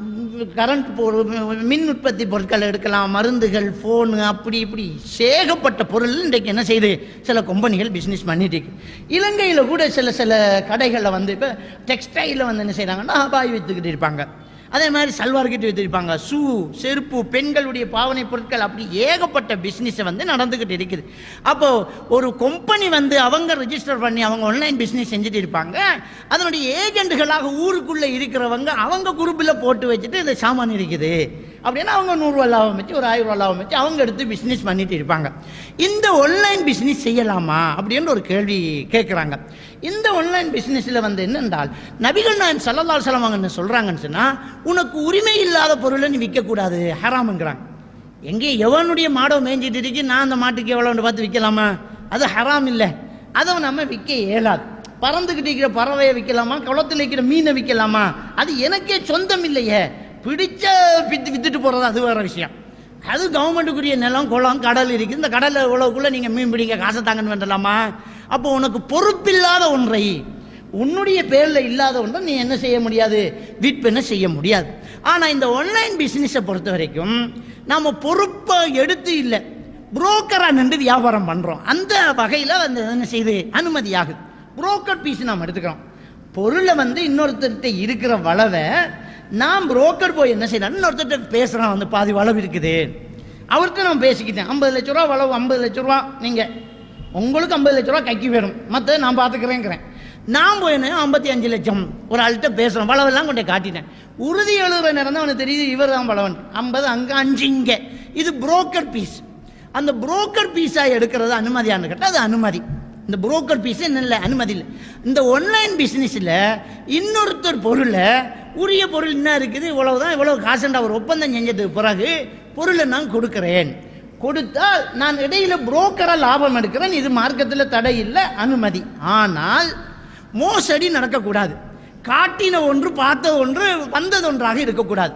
S2: கரண்ட் பொருள் மின் உற்பத்தி பொருட்கள் எடுக்கலாம் மருந்துகள் ஃபோனு அப்படி இப்படி சேகப்பட்ட பொருள் இன்றைக்கு என்ன செய்யுது சில கம்பெனிகள் பிஸ்னஸ் பண்ணிட்டு இருக்கு இலங்கையில் கூட சில சில கடைகளில் வந்து இப்போ டெக்ஸ்டைலில் வந்து என்ன செய்கிறாங்கன்னா பாய் விற்றுக்கிட்டு இருப்பாங்க அதே மாதிரி சல்வார் கிட்ட வச்சிருப்பாங்க ஷூ செருப்பு பெண்களுடைய பாவனை பொருட்கள் அப்படி ஏகப்பட்ட பிஸ்னஸ் வந்து நடந்துக்கிட்டு இருக்குது அப்போ ஒரு கம்பெனி வந்து அவங்க ரெஜிஸ்டர் பண்ணி அவங்க ஆன்லைன் பிஸ்னஸ் செஞ்சுட்டு இருப்பாங்க அதனுடைய ஏஜென்ட்டுகளாக ஊருக்குள்ளே இருக்கிறவங்க அவங்க குரூப்பில் போட்டு வச்சுட்டு இந்த சாமான் இருக்குது அப்படின்னா அவங்க நூறுரூவா லாபம் வச்சு ஒரு ஆயிரம் ரூபா லாபம் வச்சு அவங்க எடுத்து பிஸ்னஸ் பண்ணிட்டு இருப்பாங்க இந்த ஆன்லைன் பிஸ்னஸ் செய்யலாமா அப்படின்னு ஒரு கேள்வி கேட்குறாங்க இந்த ஆன்லைன் பிஸ்னஸில் வந்து என்னென்றால் நபிகள் நாயன் சல்லல்லாஹு அலைஹி வஸல்லம் அவங்க என்ன சொல்கிறாங்கன்னு சொன்னால் உனக்கு உரிமை இல்லாத பொருளை நீ விற்கக்கூடாது ஹராமுங்கிறாங்க எங்கே எவனுடைய மாடை மேய்ஞ்சிட்டு இருக்கு நான் அந்த மாட்டுக்கு எவ்வளோன்னு பார்த்து விற்கலாமா அது ஹராம் இல்லை அதை நம்ம விற்க இயலாது பறந்துக்கிட்டு இருக்கிற பறவையை விற்கலாமா குளத்தில் இருக்கிற மீனை விற்கலாமா அது எனக்கே சொந்தம் இல்லையே பிடிச்ச வித்து வித்துட்டு போகிறது அது வேற விஷயம் அது கவர்மெண்ட்டுக்குரிய நிலம் குளம் கடல் இருக்குது இந்த கடலில் இவ்வளோக்குள்ளே நீங்கள் மீன் பிடிங்க காசை தாங்கன்னு வேண்டலாமா அப்போ உனக்கு பொறுப்பில்லாத ஒன்றை உன்னுடைய பேரில் இல்லாத ஒன்றை நீ என்ன செய்ய முடியாது விற்பனை செய்ய முடியாது ஆனால் இந்த ஆன்லைன் பிஸ்னஸை பொறுத்த வரைக்கும் நாம் பொறுப்பை எடுத்து இல்லை புரோக்கராக நின்று வியாபாரம் பண்ணுறோம் அந்த வகையில் அந்த என்ன செய்து அனுமதியாகுது புரோக்கர் பீஸ் நாம் எடுத்துக்கிறோம் பொருளை வந்து இன்னொருத்தர்கிட்ட இருக்கிற வளவை நான் புரோக்கர் போய் என்ன செய்யறேன் இன்னொருத்தர்கிட்ட பேசுகிறான் வந்து பாதி வளவு இருக்குது அவர்கிட்ட நான் பேசிக்கிட்டேன் ஐம்பது லட்ச ரூபா வளவு ஐம்பது லட்ச ரூபா நீங்கள் உங்களுக்கு ஐம்பது லட்ச ரூபா கைக்கு வேணும் மற்ற நான் பார்த்துக்கிறேங்கிறேன் நான் போய் என்ன ஐம்பத்தி அஞ்சு லட்சம் ஒரு ஆள்கிட்ட பேசுகிறேன் வளவெல்லாம் கொண்டு போய் காட்டிட்டேன் உறுதி எழுதுற நேரம் தான் அவனுக்கு தெரியுது இவர் தான் பலவன் ஐம்பது அங்கே அஞ்சு இங்கே இது புரோக்கர் பீஸ் அந்த புரோக்கர் பீஸாக எடுக்கிறது அனுமதியான்னு கேட்டால் அது அனுமதி இந்த புரோக்கர் பீஸ் என்ன இல்லை அனுமதி இல்லை இந்த ஒன்லைன் பிஸ்னஸில் இன்னொருத்தர் பொருளை உரிய பொருள் என்ன இருக்குது இவ்வளவு தான் இவ்வளவு காசுண்டா ஒரு ஒப்பந்தம் செஞ்சதுக்கு பிறகு பொருளை நான் கொடுக்கிறேன் கொடுத்தால் நான் இடையில புரோக்கராக லாபம் எடுக்கிறேன் இது மார்க்கத்தில் தடை இல்லை அனுமதி ஆனால் மோசடி நடக்கக்கூடாது காட்டின ஒன்று பார்த்த ஒன்று வந்தது ஒன்றாக இருக்கக்கூடாது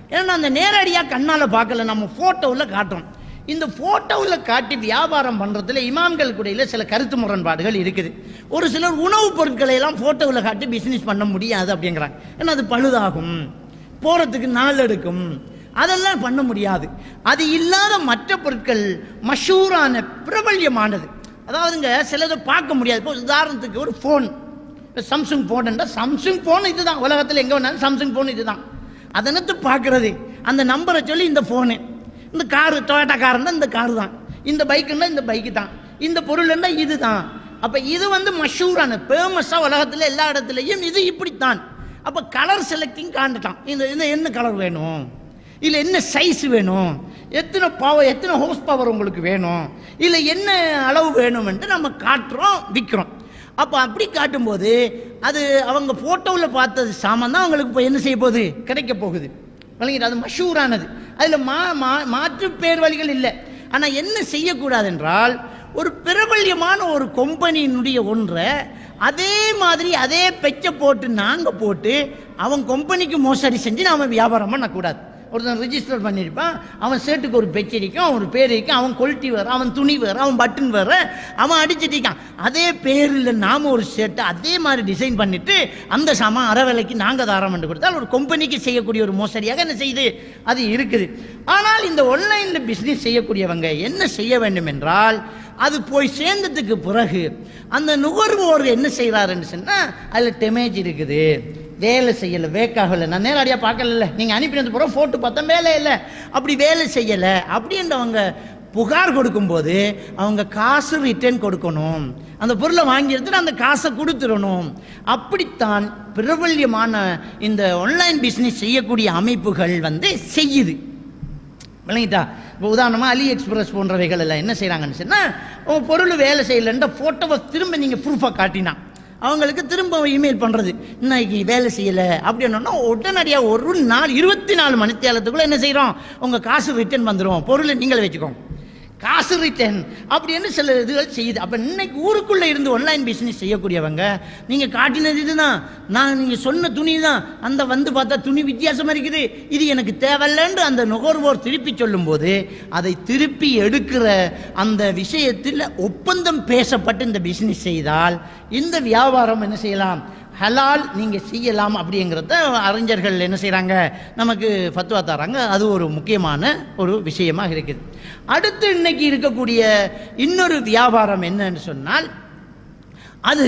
S2: ஏன்னா அந்த நேரடியாக கண்ணால் பார்க்கல நம்ம ஃபோட்டோவில் காட்டுறோம் இந்த ஃபோட்டோவில் காட்டி வியாபாரம் பண்ணுறதுல இமாம்கள் கூடையில் சில கருத்து முரண்பாடுகள் இருக்குது ஒரு சிலர் உணவுப் பொருட்களை எல்லாம் ஃபோட்டோவில் காட்டி பிஸ்னஸ் பண்ண முடியாது அப்படிங்கிறாங்க ஏன்னா அது பழுதாகும் போகிறதுக்கு நாள் எடுக்கும் அதெல்லாம் பண்ண முடியாது அது இல்லாத மற்ற பொருட்கள் மஷூரான பிரபல்யமானது அதாவதுங்க சிலதை பார்க்க முடியாது இப்போ உதாரணத்துக்கு ஒரு ஃபோன் சாம்சங் ஃபோன்ன்றா சாம்சங் ஃபோன் இதுதான் உலகத்தில் எங்கே வேணாலும் சாம்சங் ஃபோன் இதுதான் அதனத்து பார்க்கறது அந்த நம்பரை சொல்லி இந்த ஃபோனு இந்த காரு டொயோட்டா காருன்னா இந்த காரு தான் இந்த பைக்குன்னா இந்த பைக்கு தான் இந்த பொருள்னா இது தான் அப்போ இது வந்து மஷூரான ஃபேமஸாக உலகத்தில் எல்லா இடத்துலையும் இது இப்படித்தான் அப்போ கலர் செலக்டிங் காண்டுட்டான் இந்த இந்த என்ன கலர் வேணும் இல்லை என்ன சைஸ் வேணும் எத்தனை பவர் எத்தனை ஹோஸ் பவர் உங்களுக்கு வேணும் இல்லை என்ன அளவு வேணும்ன்ட்டு நம்ம காட்டுறோம் விற்கிறோம் அப்போ அப்படி காட்டும்போது அது அவங்க ஃபோட்டோவில் பார்த்தது சாமான் தான் அவங்களுக்கு இப்போ என்ன செய்ய போகுது கிடைக்க போகுது விளங்கிட்டு அது மஷூரானது அதில் மா மா மாற்று பேர் வழிகள் இல்லை ஆனால் என்ன செய்யக்கூடாது என்றால் ஒரு பிரபல்யமான ஒரு கம்பெனியினுடைய ஒன்றை அதே மாதிரி அதே பெச்சை போட்டு நாங்கள் போட்டு அவன் கம்பெனிக்கு மோசடி செஞ்சு நாம வியாபாரம் பண்ணக்கூடாது ஒருத்தன் ரிஜிஸ்டர் பண்ணியிருப்பான் அவன் ஷர்ட்டுக்கு ஒரு பெச் இருக்கும் அவன் ஒரு பேர் இருக்கும் அவன் கொல்ட்டி வேறு அவன் துணி வேறு அவன் பட்டன் வேறு அவன் அடிச்சிட்டு இருக்கான் அதே பேரில் நாம ஒரு ஷர்ட்டை அதே மாதிரி டிசைன் பண்ணிட்டு அந்த சாமான் அரை விலைக்கு நாங்கள் தாரம் பண்ணி கொடுத்தால் ஒரு கம்பெனிக்கு செய்யக்கூடிய ஒரு மோசடியாக என்ன செய்யுது அது இருக்குது ஆனால் இந்த ஆன்லைனில் பிஸ்னஸ் செய்யக்கூடியவங்க என்ன செய்ய வேண்டும் என்றால் அது போய் சேர்ந்ததுக்கு பிறகு அந்த நுகர்வோர் என்ன செய்கிறாருன்னு சொன்னால் அதில் டெமேஜ் இருக்குது வேலை செய்யலை வேக்காகலை நான் நேரடியாக பார்க்கல நீங்கள் அனுப்பினது பிறகு ஃபோட்டோ பார்த்தா வேலை இல்லை அப்படி வேலை செய்யலை அப்படின்றவங்க புகார் கொடுக்கும்போது அவங்க காசு ரிட்டர்ன் கொடுக்கணும் அந்த பொருளை வாங்கி எடுத்துட்டு அந்த காசை கொடுத்துடணும் அப்படித்தான் பிரபல்யமான இந்த ஆன்லைன் பிஸ்னஸ் செய்யக்கூடிய அமைப்புகள் வந்து செய்யுது விளங்கிட்டா இப்போ உதாரணமாக அலி எக்ஸ்பிரஸ் போன்றவைகள் எல்லாம் என்ன செய்கிறாங்கன்னு சொன்னால் உங்கள் பொருள் வேலை செய்யலைன்ற ஃபோட்டோவை திரும்ப நீங்கள் ப்ரூஃபாக காட்டினா அவங்களுக்கு திரும்ப இமெயில் பண்ணுறது இன்னைக்கு வேலை செய்யலை அப்படின்னா உடனடியாக ஒரு நாள் இருபத்தி நாலு மணித்தேலத்துக்குள்ளே என்ன செய்கிறோம் உங்கள் காசு ரிட்டர்ன் வந்துடும் பொருளை நீங்களே வச்சுக்கோங்க காசு ரிட்டர்ன் அப்படின்னு சில இதுகள் செய்யுது அப்போ இன்னைக்கு ஊருக்குள்ளே இருந்து ஆன்லைன் பிஸ்னஸ் செய்யக்கூடியவங்க நீங்கள் காட்டினது இதுதான் நான் நீங்கள் சொன்ன துணி தான் அந்த வந்து பார்த்தா துணி வித்தியாசமாக இருக்குது இது எனக்கு தேவையில்லைன்னு அந்த நுகர்வோர் திருப்பி சொல்லும்போது அதை திருப்பி எடுக்கிற அந்த விஷயத்தில் ஒப்பந்தம் பேசப்பட்டு இந்த பிஸ்னஸ் செய்தால் இந்த வியாபாரம் என்ன செய்யலாம் ஹலால் நீங்கள் செய்யலாம் அப்படிங்கிறத அறிஞர்கள் என்ன செய்கிறாங்க நமக்கு ஃபத்வா தராங்க அது ஒரு முக்கியமான ஒரு விஷயமாக இருக்குது அடுத்து இன்னைக்கு இருக்கக்கூடிய இன்னொரு வியாபாரம் என்னன்னு சொன்னால் அது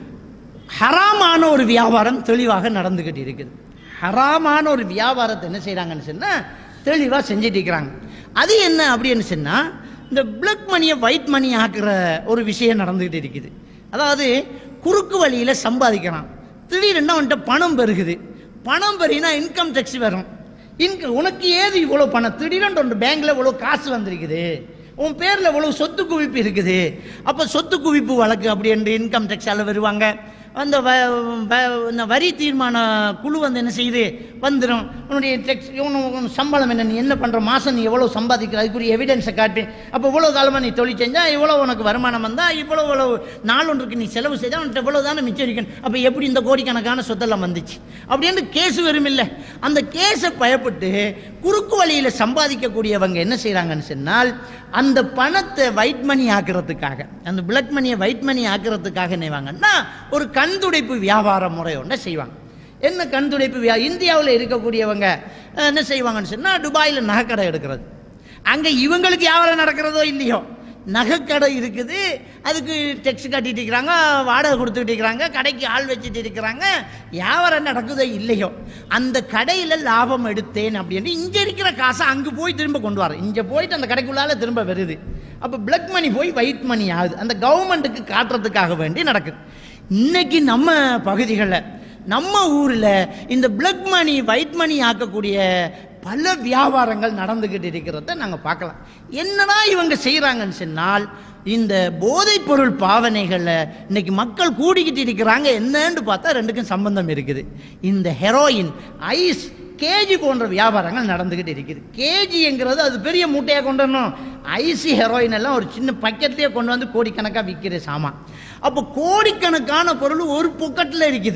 S2: ஹராமான ஒரு வியாபாரம் தெளிவாக நடந்துக்கிட்டு இருக்குது ஹராமான ஒரு வியாபாரத்தை என்ன செய்கிறாங்கன்னு சொன்னால் தெளிவாக செஞ்சுட்டு இருக்கிறாங்க அது என்ன அப்படின்னு சொன்னால் இந்த பிளக் மணியை ஒயிட் மணி ஆக்குற ஒரு விஷயம் நடந்துக்கிட்டு இருக்குது அதாவது குறுக்கு வழியில் சம்பாதிக்கிறான் திடீர்னு அவன்கிட்ட பணம் பெருகுது பணம் பெருகினா இன்கம் டேக்ஸ் வரும் இன்க உனக்கு ஏது இவ்வளோ பணம் திடீர்னு ஒன்று பேங்க்ல இவ்வளோ காசு வந்திருக்குது உன் பேரில் இவ்வளோ சொத்து குவிப்பு இருக்குது அப்போ சொத்து குவிப்பு வழக்கு அப்படின்ட்டு இன்கம் டேக்ஸால் வருவாங்க அந்த வ வ- இந்த வரி தீர்மான குழு வந்து என்ன செய்யுது வந்துடும் உன்னுடைய டெக்ஸ் உன் சம்பளம் என்ன நீ என்ன பண்ணுற மாதம் நீ எவ்வளோ சம்பாதிக்கிற அதுக்குரிய எவிடன்ஸை காட்டு அப்போ இவ்வளோ காலமாக நீ தொழில் செஞ்சால் இவ்வளோ உனக்கு வருமானம் வந்தால் இவ்வளோ இவ்வளோ நாள் ஒன்றுக்கு நீ செலவு செய்தால் உன்கிட்ட இவ்வளோ தானே மிச்சம் இருக்கணும் அப்போ எப்படி இந்த கோடிக்கணக்கான சொத்தெல்லாம் வந்துச்சு அப்படின்னு கேஸ் வரும் இல்லை அந்த கேஸை பயப்பட்டு குறுக்கு வழியில் சம்பாதிக்கக்கூடியவங்க என்ன செய்கிறாங்கன்னு சொன்னால் அந்த பணத்தை ஒயிட் மணி ஆக்குறதுக்காக அந்த பிளக் மணியை ஒயிட் மணி ஆக்குறதுக்காக நினைவாங்கன்னா ஒரு கண் துடைப்பு வியாபார முறை ஒன்றை செய்வாங்க என்ன கண் துடைப்பு வியா இந்தியாவில் இருக்கக்கூடியவங்க அஹ், என்ன செய்வாங்கன்னு சொன்னால் துபாயில் நகைக்கடை எடுக்கிறது அங்கே இவங்களுக்கு வியாபாரம் நடக்கிறதோ இல்லையோ நகைக்கடை இருக்குது அதுக்கு டெக்ஸ் கட்டிட்டு இருக்கிறாங்க வாடகை கொடுத்துட்டு இருக்கிறாங்க கடைக்கு ஆள் வச்சுட்டு இருக்கிறாங்க வியாபாரம் நடக்குதோ இல்லையோ அந்த கடையில் லாபம் எடுத்தேன் அப்படின்னு இங்கே இருக்கிற காசை அங்கே போய் திரும்ப கொண்டு வரேன் இங்கே போயிட்டு அந்த கடைக்குள்ளால திரும்ப வருது அப்போ பிளக் மணி போய் ஒயிட் மணி ஆகுது அந்த கவர்மெண்ட்டுக்கு காட்டுறதுக்காக வேண்டி நடக்குது இன்னைக்கு நம்ம பகுதிகளில் நம்ம ஊரில் இந்த பிளக் மணி ஒயிட் மணி ஆக்கக்கூடிய பல வியாபாரங்கள் நடந்துக்கிட்டு இருக்கிறத நாங்கள் பார்க்கலாம் என்னடா இவங்க செய்கிறாங்கன்னு சொன்னால் இந்த போதைப் பொருள் பாவனைகளில் இன்னைக்கு மக்கள் கூடிக்கிட்டு இருக்கிறாங்க என்னன்னு பார்த்தா ரெண்டுக்கும் சம்பந்தம் இருக்குது இந்த ஹெரோயின் ஐஸ் கேஜி போன்ற வியாபாரங்கள் நடந்துக்கிட்டு இருக்குது கேஜிங்கிறது அது பெரிய மூட்டையாக கொண்டு வரணும் ஐசி ஹெரோயின் எல்லாம் ஒரு சின்ன பக்கெட்லேயே கொண்டு வந்து கோடிக்கணக்காக விற்கிற சாமான் அப்போ கோடிக்கணக்கான பொருள் ஒரு பொக்கெட்டில் இருக்குது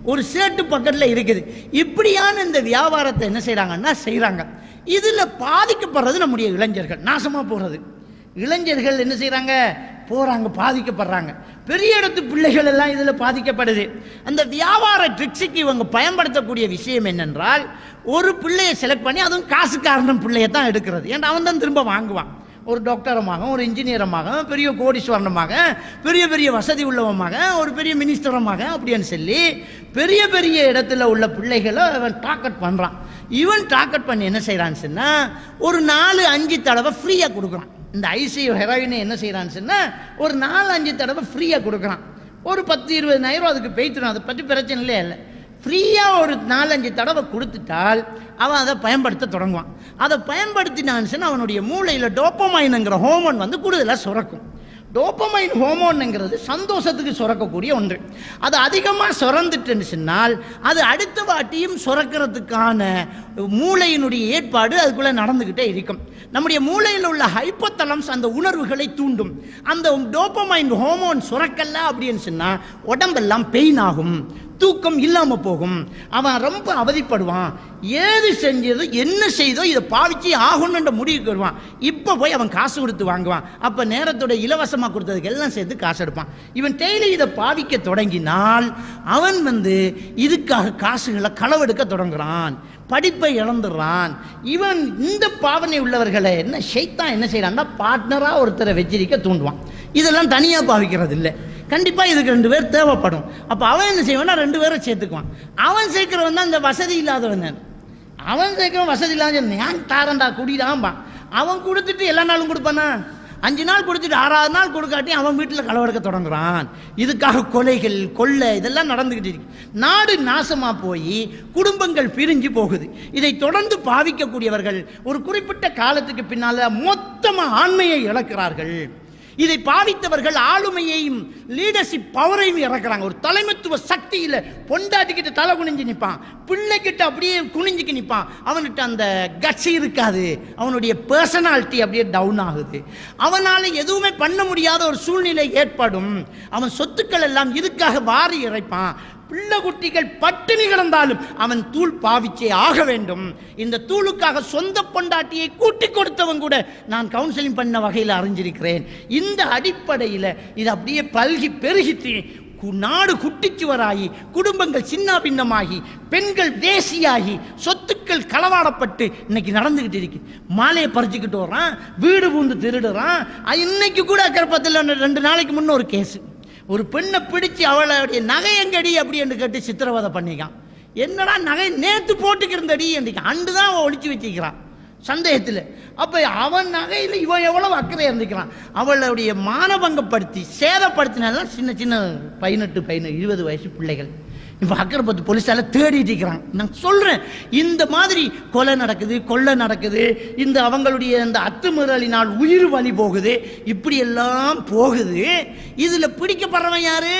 S2: ஒரு சேட்டு பக்கத்தில் இருக்குது இப்படியான இந்த வியாபாரத்தை என்ன செய்கிறாங்கன்னா செய்கிறாங்க இதில் பாதிக்கப்படுறது நம்முடைய இளைஞர்கள் நாசமாக போகிறது இளைஞர்கள் என்ன செய்கிறாங்க போகிறாங்க பாதிக்கப்படுறாங்க பெரிய இடத்து பிள்ளைகள் எல்லாம் இதில் பாதிக்கப்படுது அந்த வியாபார ட்ரிக்ஸுக்கு இவங்க பயன்படுத்தக்கூடிய விஷயம் என்னென்றால் ஒரு பிள்ளையை செலக்ட் பண்ணி அதுவும் காசுக்காரன் பிள்ளையை தான் எடுக்கிறது ஏன்னா அவன் தான் திரும்ப வாங்குவான் ஒரு டாக்டரமாக ஒரு இன்ஜினியரமாக பெரிய கோடீஸ்வரனமாக பெரிய பெரிய வசதி உள்ளவமாக ஒரு பெரிய மினிஸ்டரமாக அப்படின்னு சொல்லி பெரிய பெரிய இடத்துல உள்ள பிள்ளைகளை அவன் டார்கெட் பண்ணுறான் இவன் டார்கெட் பண்ணி என்ன செய்கிறான்னு சொன்னால் ஒரு நாலு அஞ்சு தடவை ஃப்ரீயாக கொடுக்குறான் இந்த ஐசியு ஹெரோயினை என்ன செய்கிறான்னு சொன்னால் ஒரு நாலு அஞ்சு தடவை ஃப்ரீயாக கொடுக்குறான் ஒரு பத்து இருபதாயிரம் அதுக்கு பெய்த்துடும் அதை பற்றி பிரச்சனையே இல்லை ஃப்ரீயாக ஒரு நாலஞ்சு தடவை கொடுத்துட்டால் அவன் அதை பயன்படுத்த தொடங்குவான் அதை பயன்படுத்தினான்னு சொன்னா அவனுடைய மூளையில் டோப்பமைனுங்கிற ஹோமோன் வந்து கூடுதலாக சுரக்கும் டோப்பமைன் ஹோமோனுங்கிறது சந்தோஷத்துக்கு சுரக்கக்கூடிய ஒன்று அது அதிகமாக சுரந்துட்டுன்னு சொன்னால் அது அடுத்த வாட்டியும் சுரக்கிறதுக்கான மூளையினுடைய ஏற்பாடு அதுக்குள்ளே நடந்துக்கிட்டே இருக்கும் நம்முடைய மூளையில் உள்ள ஹைப்போதலம்ஸ் அந்த உணர்வுகளை தூண்டும் அந்த டோப்பமைன் ஹோமோன் சுரக்கல அப்படின்னு சொன்னால் உடம்பெல்லாம் பெயின் ஆகும் தூக்கம் இல்லாம போகும் அவன் ரொம்ப அவதிப்படுவான் ஏது செஞ்சதோ என்ன செய்தோ இதை பாவிச்சு ஆகணுன்ற முடிவுக்கு வருவான் இப்போ போய் அவன் காசு கொடுத்து வாங்குவான் அப்போ நேரத்தோட இலவசமாக கொடுத்ததுக்கு எல்லாம் சேர்த்து காசு எடுப்பான் இவன் டெய்லி இதை பாவிக்க தொடங்கினால் அவன் வந்து இதுக்காக காசுகளை களவெடுக்க தொடங்குறான் படிப்பை இழந்துடுறான் இவன் இந்த பாவனை உள்ளவர்களை என்ன ஷைத்தான் என்ன செய்யறான்னா பார்ட்னராக ஒருத்தரை வச்சிருக்க தூண்டுவான் இதெல்லாம் தனியாக பாவிக்கிறது இல்லை கண்டிப்பாக இதுக்கு ரெண்டு பேர் தேவைப்படும் அப்போ அவன் என்ன செய்வான்னா ரெண்டு பேரை சேர்த்துக்குவான் அவன் சேர்க்கிறவன் தான் இந்த வசதி இல்லாதவன் தான். அவன் சேர்க்கிறவன் வசதி இல்லாத நான் தாரண்டா குடிடாம்பான் அவன் கொடுத்துட்டு எல்லா நாளும் கொடுப்பானா அஞ்சு நாள் கொடுத்துட்டு ஆறாவது நாள் கொடுக்காட்டி அவன் வீட்டில் களவெடுக்க தொடங்குறான் இதுக்காக கொலைகள் கொள்ளை இதெல்லாம் நடந்துக்கிட்டு இருக்கு நாடு நாசமாக போய் குடும்பங்கள் பிரிஞ்சு போகுது இதை தொடர்ந்து பாவிக்கக்கூடியவர்கள் ஒரு குறிப்பிட்ட காலத்துக்கு பின்னால் மொத்தமாக ஆண்மையை இழக்கிறார்கள் இதை பாவித்தவர்கள் ஆளுமையையும் லீடர்ஷிப் பவரையும் இறக்குறாங்க ஒரு தலைமைத்துவ சக்தியில் பொண்டாட்டிக்கிட்ட தலை குனிஞ்சு நிற்பான் பிள்ளைகிட்ட அப்படியே குனிஞ்சுக்கு நிற்பான் அவன்கிட்ட அந்த கட்சி இருக்காது அவனுடைய பர்சனாலிட்டி அப்படியே டவுன் ஆகுது அவனால் எதுவுமே பண்ண முடியாத ஒரு சூழ்நிலை ஏற்படும் அவன் சொத்துக்கள் எல்லாம் இதுக்காக வாரி இறைப்பான் பிள்ளை குட்டிகள் பட்டினி கிடந்தாலும் அவன் தூள் பாவிச்சே ஆக வேண்டும் இந்த தூளுக்காக சொந்த பொண்டாட்டியை கூட்டி கொடுத்தவன் கூட நான் கவுன்சிலிங் பண்ண வகையில் அறிஞ்சிருக்கிறேன் இந்த அடிப்படையில் இது அப்படியே பல்கி பெருகிட்டு கு- நாடு குட்டிச்சுவராகி குடும்பங்கள் சின்ன பின்னமாகி பெண்கள் வேசியாகி சொத்துக்கள் களவாடப்பட்டு இன்னைக்கு நடந்துகிட்டு இருக்கு மாலையை பறிச்சுக்கிட்டு வர்றான் வீடு பூந்து திருடுறான் அஹ் இன்னைக்கு கூட அக்கறப்பத்தில் ரெண்டு நாளைக்கு முன்ன ஒரு கேஸு ஒரு பெண்ணை பிடிச்சு அவளுடைய நகை எங்கடி அப்படி என்று கேட்டு சித்திரவதை பண்ணிக்கான் என்னடா நகை நேத்து போட்டுக்கிறந்தடி என்று அண்டு தான் அவன் ஒளிச்சு வச்சிக்கிறான் சந்தேகத்தில் அப்போ அவன் நகையில் இவன் எவ்வளவு அக்கறை இருந்துக்கிறான் அவளுடைய மானபங்கப்படுத்தி சேதப்படுத்தினாலும் சின்ன சின்ன பதினெட்டு பதினெட்டு இருபது வயசு பிள்ளைகள் இப்போ அக்கரைப்பத்து போலீஸால தேடிட்டு இருக்கிறாங்க நான் சொல்கிறேன் இந்த மாதிரி கொலை நடக்குது கொள்ளை நடக்குது இந்த அவங்களுடைய அந்த அத்துமீறலினால் உயிர் வலி போகுது இப்படி எல்லாம் போகுது இதில் பிடிக்கப்படுறவன் யாரு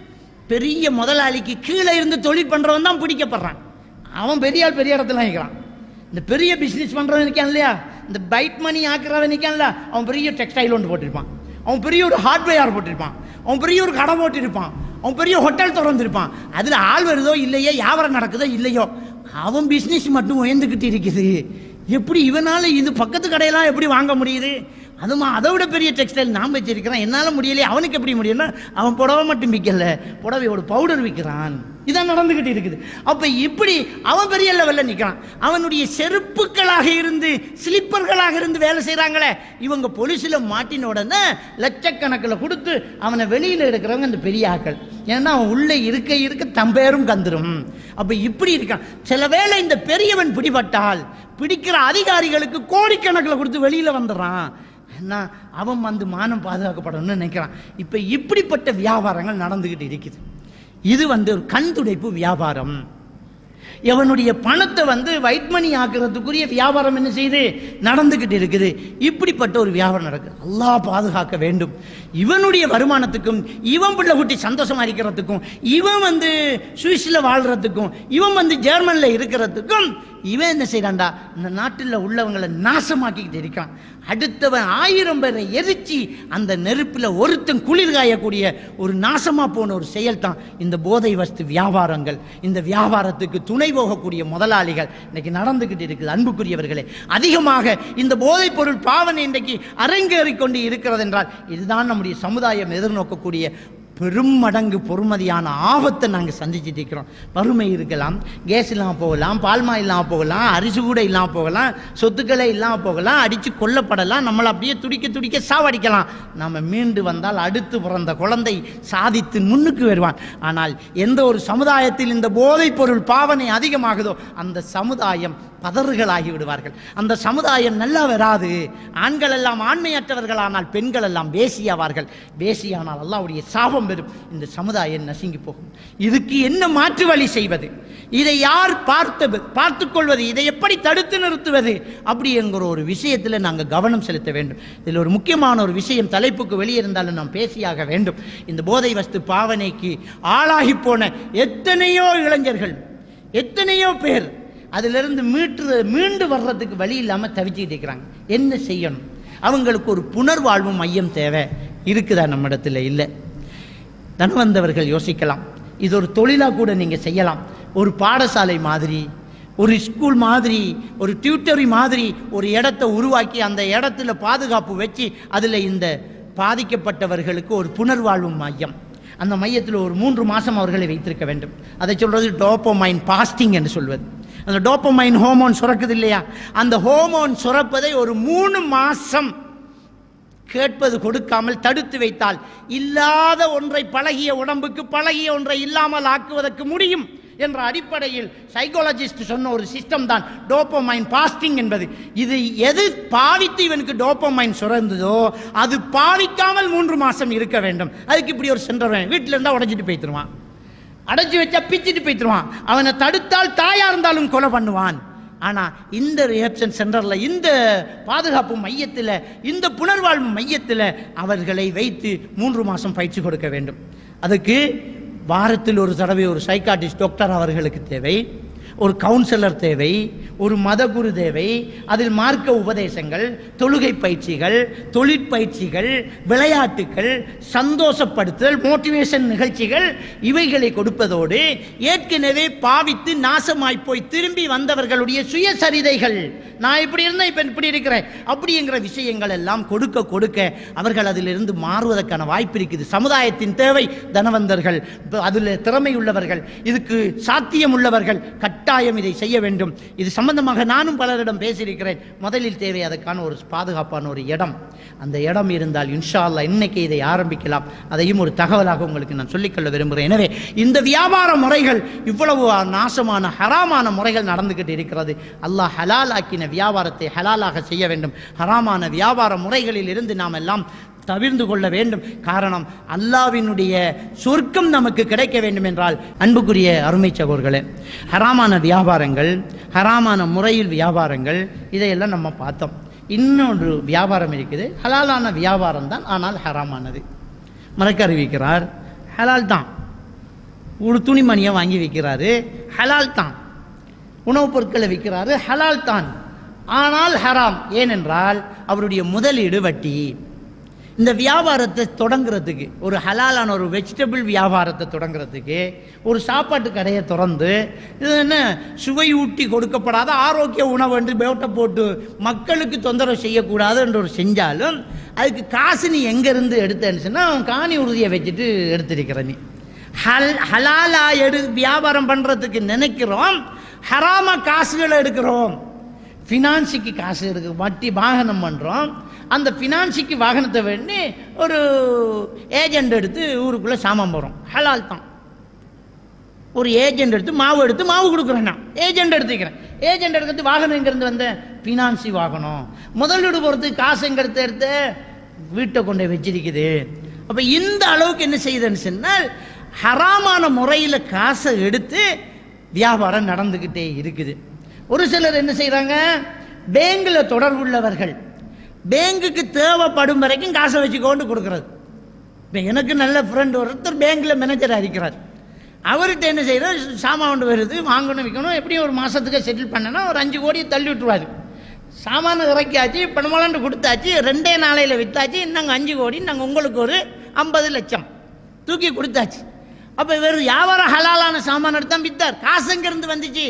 S2: பெரிய முதலாளிக்கு கீழே இருந்து தொழில் பண்ணுறவன் தான் பிடிக்கப்படுறான் அவன் பெரிய ஆள் பெரிய இடத்துல நிற்கிறான் இந்த பெரிய பிஸ்னஸ் பண்ணுறவன் நிற்கான் இல்லையா இந்த பைட் மணி ஆக்குறவன் நிற்கான்ல அவன் பெரிய டெக்ஸ்டைல் ஒன்று போட்டிருப்பான் அவன் பெரிய ஒரு ஹார்ட்வேர் போட்டிருப்பான் அவன் பெரிய ஒரு கடை போட்டிருப்பான் அவன் பெரிய ஹோட்டல் திறந்திருப்பான் அதில் ஆள் வருதோ இல்லையோ வியாபாரம் நடக்குதோ இல்லையோ அவன் பிஸ்னஸ் மட்டும் உயர்ந்துக்கிட்டு இருக்குது எப்படி இவனால இது பக்கத்து கடையெல்லாம் எப்படி வாங்க முடியுது அதுமா அதை விட பெரிய டெக்ஸ்டைல் நான் வச்சிருக்கிறேன் என்னால் முடியலையே அவனுக்கு எப்படி முடியும்னா அவன் புடவை மட்டும் விற்கல புடவையோட பவுடர் விற்கிறான் இதான் நடந்துக்கிட்டு இருக்குது அப்போ இப்படி அவன் பெரிய லெவலில் நிற்கிறான் அவனுடைய செருப்புக்களாக இருந்து ஸ்லிப்பர்களாக இருந்து வேலை செய்கிறாங்களே இவங்க பொலிசில் மாட்டின உடனே லட்சக்கணக்கில் கொடுத்து அவனை வெளியில் எடுக்கிறவங்க அந்த பெரிய ஆட்கள் ஏன்னா அவன் உள்ளே இருக்க இருக்க தம்பேரும் கந்துரும் அப்போ இப்படி இருக்கான் சில வேளை இந்த பெரியவன் பிடிபட்டால் பிடிக்கிற அதிகாரிகளுக்கு கோடிக்கணக்கில் கொடுத்து வெளியில் வந்துடுறான் என்ன அவன் வந்து மானம் பாதுகாக்கப்படணும்னு நினைக்கிறான் இப்போ இப்படிப்பட்ட வியாபாரங்கள் நடந்துக்கிட்டு இருக்குது இது வந்து ஒரு கண் துடைப்பு வியாபாரம் எவனுடைய பணத்தை வந்து வைட் மணி ஆக்குறதுக்குரிய வியாபாரம் என்ன செய்யுது நடந்துக்கிட்டு இருக்குது இப்படிப்பட்ட ஒரு வியாபாரம் நடக்குது அல்லாஹ் பாதுகாக்க வேண்டும் இவனுடைய வருமானத்துக்கும் இவன் பிள்ளை குட்டி சந்தோஷமா இருக்கிறதுக்கும் இவன் வந்து சுவிஸில் வாழ்றதுக்கும் இவன் வந்து ஜெர்மனில் இருக்கிறதுக்கும் இவன் என்ன செய்றான்டா இந்த நாட்டில் உள்ளவங்களை நாசமாக்கிக்கிட்டு இருக்கான் அடுத்தவன் ஆயிரம் பேரை எரிச்சு அந்த நெருப்பில் ஒருத்தன் குளிர் காயக்கூடிய ஒரு நாசமா போன ஒரு செயல் தான் இந்த போதை வஸ்து வியாபாரங்கள் இந்த வியாபாரத்துக்கு துணை போகக்கூடிய முதலாளிகள் இன்னைக்கு நடந்துகிட்டு இருக்குது அன்புக்குரியவர்களே அதிகமாக இந்த போதைப் பொருள் பாவனை இன்றைக்கு அரங்கேறிக் கொண்டு இருக்கிறது என்றால் இதுதான் நம்முடைய சமுதாயம் எதிர்நோக்கக்கூடிய பெரும் மடங்கு பொறுமதியான ஆபத்தை நாங்கள் சந்திச்சுட்டு இருக்கிறோம் வறுமை இருக்கலாம் கேஸ் இல்லாமல் போகலாம் பால்மா இல்லாமல் போகலாம் அரிசி கூட இல்லாமல் போகலாம் சொத்துக்களே இல்லாமல் போகலாம் அடித்து கொல்லப்படலாம் நம்மளை அப்படியே துடிக்க துடிக்க சாவடிக்கலாம் நம்ம மீண்டு வந்தால் அடுத்து பிறந்த குழந்தை சாதித்து முன்னுக்கு வருவான் ஆனால் எந்த ஒரு சமுதாயத்தில் இந்த போதைப் பொருள் பாவனை அதிகமாகுதோ அந்த சமுதாயம் பதறுகளாகி விடுவார்கள் அந்த சமுதாயம் நல்லா வராது ஆண்கள் எல்லாம் ஆண்மையற்றவர்களானால் பெண்கள் எல்லாம் பேசியாவார்கள் பேசியானால் அல்லாவுடைய சாபம் பெறும் இந்த சமுதாயம் நசுங்கி போகும் இதுக்கு என்ன மாற்று வழி செய்வது இதை யார் பார்த்து பார்த்துக் கொள்வது இதை எப்படி தடுத்து நிறுத்துவது அப்படி என்கிற ஒரு விஷயத்தில் நாங்கள் கவனம் செலுத்த வேண்டும் இதில் ஒரு முக்கியமான ஒரு விஷயம் தலைப்புக்கு வெளியே இருந்தாலும் நாம் பேசியாக வேண்டும் இந்த போதை வஸ்து பாவனைக்கு ஆளாகி போன எத்தனையோ இளைஞர்கள் எத்தனையோ பேர் அதிலிருந்து மீட்டு மீண்டு வர்றதுக்கு வழி இல்லாமல் தவிச்சுக்கிட்டு இருக்கிறாங்க என்ன செய்யணும் அவங்களுக்கு ஒரு புனர்வாழ்வு மையம் தேவை இருக்குதா நம்மிடத்தில் இல்லை தனவந்தவர்கள் யோசிக்கலாம் இது ஒரு தொழிலாக கூட நீங்கள் செய்யலாம் ஒரு பாடசாலை மாதிரி ஒரு ஸ்கூல் மாதிரி ஒரு டியூட்டரி மாதிரி ஒரு இடத்த உருவாக்கி அந்த இடத்துல பாதுகாப்பு வச்சு அதில் இந்த பாதிக்கப்பட்டவர்களுக்கு ஒரு புனர்வாழ்வு மையம் அந்த மையத்தில் ஒரு மூன்று மாதம் அவர்களை வைத்திருக்க வேண்டும் அதை சொல்றது டோப்போமைன் பாஸ்டிங் என்று சொல்வது அந்த டோப்போமைன் ஹோமோன் சுரக்குது இல்லையா அந்த ஹோமோன் சுரப்பதை ஒரு மூணு மாசம் கேட்பது கொடுக்காமல் தடுத்து வைத்தால் இல்லாத ஒன்றை பழகிய உடம்புக்கு பழகிய ஒன்றை இல்லாமல் ஆக்குவதற்கு முடியும் என்ற அடிப்படையில் சைக்காலஜிஸ்ட் சொன்ன ஒரு சிஸ்டம் தான் டோப்போமைன் பாஸ்டிங் என்பது இது எது பாவித்து இவனுக்கு டோப்போமைன் சுரந்ததோ அது பாவிக்காமல் மூன்று மாசம் இருக்க வேண்டும் அதுக்கு இப்படி ஒரு சென்டர் வேணும் வீட்டில் இருந்தால் உடைச்சிட்டு போய்த்துருவான் அடைச்சி வச்சா பிச்சிட்டு போய்த்துருவான் அவனை தடுத்தால் தாயா இருந்தாலும் கொலை பண்ணுவான் ஆனால் இந்த ரிஹப்ஷன் சென்டரில் இந்த பாதுகாப்பு மையத்தில் இந்த புனர்வாழ்வு மையத்தில் அவர்களை வைத்து மூன்று மாதம் பயிற்சி கொடுக்க வேண்டும் அதுக்கு வாரத்தில் ஒரு தடவை ஒரு சைக்காட்டிஸ்ட் டாக்டர் அவர்களுக்கு தேவை ஒரு கவுன்சிலர் தேவை ஒரு மதகுரு தேவை அதில் மார்க்க உபதேசங்கள் தொழுகை பயிற்சிகள் தொழிற்பயிற்சிகள் விளையாட்டுகள் சந்தோஷப்படுத்தல் மோட்டிவேஷன் நிகழ்ச்சிகள் இவைகளை கொடுப்பதோடு ஏற்கனவே பாவித்து நாசமாய் போய் திரும்பி வந்தவர்களுடைய சுயசரிதைகள் நான் இப்படி இருந்தேன் இப்போ இப்படி இருக்கிறேன் அப்படிங்கிற விஷயங்கள் எல்லாம் கொடுக்க கொடுக்க அவர்கள் அதிலிருந்து மாறுவதற்கான வாய்ப்பு இருக்குது சமுதாயத்தின் தேவை தனவந்தர்கள் இப்ப அதில் திறமை உள்ளவர்கள் இதுக்கு சாத்தியம் உள்ளவர்கள் கட்டாயம் இதை செய்ய வேண்டும் இது சம்பந்தமாக நானும் பலரிடம் பேசியிருக்கிறேன் முதலில் தேவை அதற்கான ஒரு பாதுகாப்பான ஒரு இடம் அந்த இடம் இருந்தால் இன்ஷா அல்லாஹ் இன்னைக்கு இதை ஆரம்பிக்கலாம் அதையும் ஒரு தகவலாக உங்களுக்கு நான் சொல்லிக்கொள்ள விரும்புகிறேன் எனவே இந்த வியாபார முறைகள் இவ்வளவு நாசமான ஹராமான முறைகள் நடந்துகிட்டு இருக்கிறது அல்லாஹ் ஹலால் ஆக்கின வியாபாரத்தை ஹலாலாக செய்ய வேண்டும் ஹராமான வியாபார முறைகளில் இருந்து நாம் எல்லாம் தவிர்ந்து கொள்ள வேண்டும் காரணம் அல்லாவினுடைய சொர்க்கம் நமக்கு கிடைக்க வேண்டும் என்றால் அன்புக்குரிய அருமை சகோர்களே ஹராமான வியாபாரங்கள் ஹராமான முறையில் வியாபாரங்கள் இதையெல்லாம் நம்ம பார்த்தோம் இன்னொன்று வியாபாரம் இருக்குது ஹலாலான வியாபாரம் தான் ஆனால் ஹராமானது மரக்கறி விற்கிறார் ஹலால் தான் ஒரு துணிமணியை வாங்கி விற்கிறாரு ஹலால் தான் உணவுப் பொருட்களை விற்கிறாரு ஹலால் தான் ஆனால் ஹராம் ஏனென்றால் அவருடைய முதலீடு வட்டி இந்த வியாபாரத்தை தொடங்குறதுக்கு ஒரு ஹலாலான ஒரு வெஜிடபிள் வியாபாரத்தை தொடங்குறதுக்கு ஒரு சாப்பாட்டு கடையை திறந்து இது என்ன சுவை ஊட்டி கொடுக்கப்படாத ஆரோக்கிய உணவு என்று பேட்டை போட்டு மக்களுக்கு தொந்தரவு செய்யக்கூடாது என்று ஒரு செஞ்சாலும் அதுக்கு காசு நீ எங்கேருந்து எடுத்தேன்னு சொன்னால் அவன் காணி உறுதியை வச்சுட்டு எடுத்திருக்கிற நீ ஹல் ஹலாலா எடு வியாபாரம் பண்ணுறதுக்கு நினைக்கிறோம் ஹராமா காசுகளை எடுக்கிறோம் ஃபினான்ஸுக்கு காசு எடுக்க வட்டி வாகனம் பண்ணுறோம் அந்த ஃபினான்ஸுக்கு வாகனத்தை வேண்டி ஒரு ஏஜெண்ட் எடுத்து ஊருக்குள்ளே சாமான் போகிறோம் ஹலால் தான் ஒரு ஏஜெண்ட் எடுத்து மாவு எடுத்து மாவு கொடுக்குறேன் நான் ஏஜெண்ட் எடுத்துக்கிறேன் ஏஜெண்ட் எடுக்கிறது வாகனம் எங்கேருந்து வந்தேன் ஃபினான்சி வாகனம் முதலீடு போகிறதுக்கு காசு எங்கே எடுத்து எடுத்து வீட்டை கொண்டு போய் வச்சிருக்குது அப்போ இந்த அளவுக்கு என்ன செய்யுதுன்னு சொன்னால் ஹராமான முறையில் காசை எடுத்து வியாபாரம் நடந்துக்கிட்டே இருக்குது ஒரு சிலர் என்ன செய்கிறாங்க பேங்கில் தொடர்புள்ளவர்கள் பேங்குக்கு தேவைப்படும் வரைக்கும் காசை வச்சுக்கொண்டு கொடுக்குறது இப்போ எனக்கு நல்ல ஃப்ரெண்ட் ஒருத்தர் பேங்க்கில் மேனேஜராக இருக்கிறார் அவர்கிட்ட என்ன செய்கிறார் சாமான் கொண்டு வருது வாங்கணும் விற்கணும் எப்படியும் ஒரு மாதத்துக்கு செட்டில் பண்ணனா ஒரு அஞ்சு கோடியை தள்ளி விட்டுருவார் சாமான இறக்கியாச்சு பெருமாளாண்டு கொடுத்தாச்சு ரெண்டே நாளையில் வித்தாச்சு நாங்கள் அஞ்சு கோடி நாங்கள் உங்களுக்கு ஒரு ஐம்பது லட்சம் தூக்கி கொடுத்தாச்சு அப்போ வெறும் வியாபாரம் ஹலாலான சாமான எடுத்து தான் வித்தார் காசு எங்கேருந்து வந்துச்சு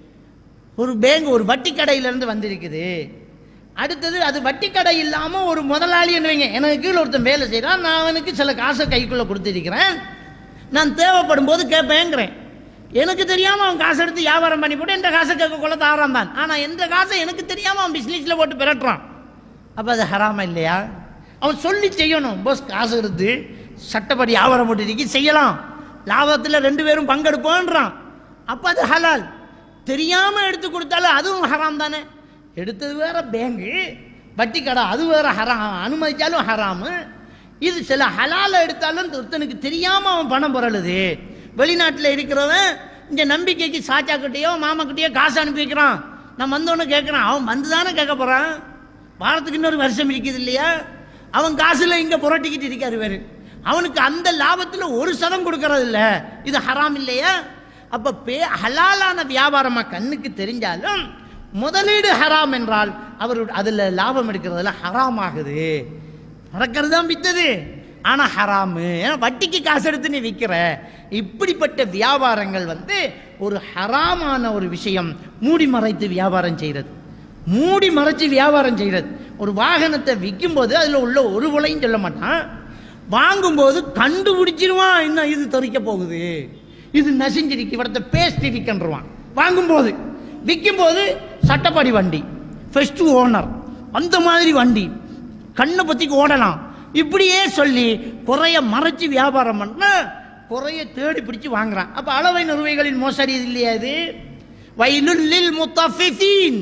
S2: ஒரு பேங்க் ஒரு வட்டி கடையிலேருந்து வந்திருக்குது அடுத்தது அது வட்டி கடை இல்லாமல் ஒரு முதலாளின்னு வைங்க எனக்கு கீழே ஒருத்தன் வேலை செய்கிறான் நான் அவனுக்கு சில காசை கைக்குள்ளே கொடுத்துருக்கிறேன் நான் தேவைப்படும் போது கேட்பேங்கிறேன் எனக்கு தெரியாமல் அவன் காசை எடுத்து வியாபாரம் பண்ணி போட்டு எந்த காசை கேட்க கொள்ள தாரான் தான் ஆனால் எந்த காசை எனக்கு தெரியாமல் அவன் பிஸ்னஸில் போட்டு பிரட்டுறான் அப்போ அது ஹராமா இல்லையா அவன் சொல்லி செய்யணும் போஸ் காசு எடுத்து சட்டப்படி வியாபாரம் போட்டு செய்யலாம் லாபத்தில் ரெண்டு பேரும் பங்கெடுப்போன்றான் அப்போ அது ஹலால் தெரியாமல் எடுத்து கொடுத்தாலும் அதுவும் ஹராம் தானே எடுத்தது வேற பேங்கு வட்டி கடை அது வேற ஹராம் அனுமதிச்சாலும் ஹராமு இது சில ஹலால எடுத்தாலும் ஒருத்தனுக்கு தெரியாமல் அவன் பணம் புரளுது வெளிநாட்டில் இருக்கிறவன் இந்த நம்பிக்கைக்கு சாச்சாக்கிட்டேயோ மாமாக்கிட்டேயோ காசு அனுப்பி வைக்கிறான் நான் வந்தோன்னு கேட்குறான் அவன் வந்து தானே கேட்க போகிறான் வாரத்துக்கு இன்னொரு வருஷம் இருக்குது இல்லையா அவன் காசுல இங்கே புரட்டிக்கிட்டு இருக்காரு வேறு அவனுக்கு அந்த லாபத்தில் ஒரு சதம் கொடுக்கறது இல்ல இது ஹராம் இல்லையா அப்போ பே ஹலாலான வியாபாரமாக கண்ணுக்கு தெரிஞ்சாலும் முதலீடு ஹராம் என்றால் அவர் அதில் லாபம் எடுக்கிறதுல ஹராம் ஆகுது நடக்கிறது தான் வித்தது ஆனால் ஹராமு ஏன்னா வட்டிக்கு காசு எடுத்து நீ விற்கிற இப்படிப்பட்ட வியாபாரங்கள் வந்து ஒரு ஹராமான ஒரு விஷயம் மூடி மறைத்து வியாபாரம் செய்கிறது மூடி மறைச்சு வியாபாரம் செய்கிறது ஒரு வாகனத்தை விற்கும்போது அதில் உள்ள ஒரு விலையும் சொல்ல மாட்டான் வாங்கும்போது கண்டுபிடிச்சிருவான் இன்னும் இது தெறிக்க போகுது இது நசிஞ்சிருக்கு இவரத்தை பேஸ்ட் இருக்கின்றவான் வாங்கும்போது விற்கும்போது சட்டப்படி வண்டி ஃபர்ஸ்ட் ஓனர் அந்த மாதிரி வண்டி கண்ணை பற்றிக்கு ஓடலாம் இப்படியே சொல்லி குறைய மறைச்சு வியாபாரம் பண்ண குறைய தேடி பிடிச்சு வாங்குறான் அப்போ அளவை நிறுவைகளின் மோசடி இது இல்லையா இது வயலுல்லில் முத்தஃபிஃபீன்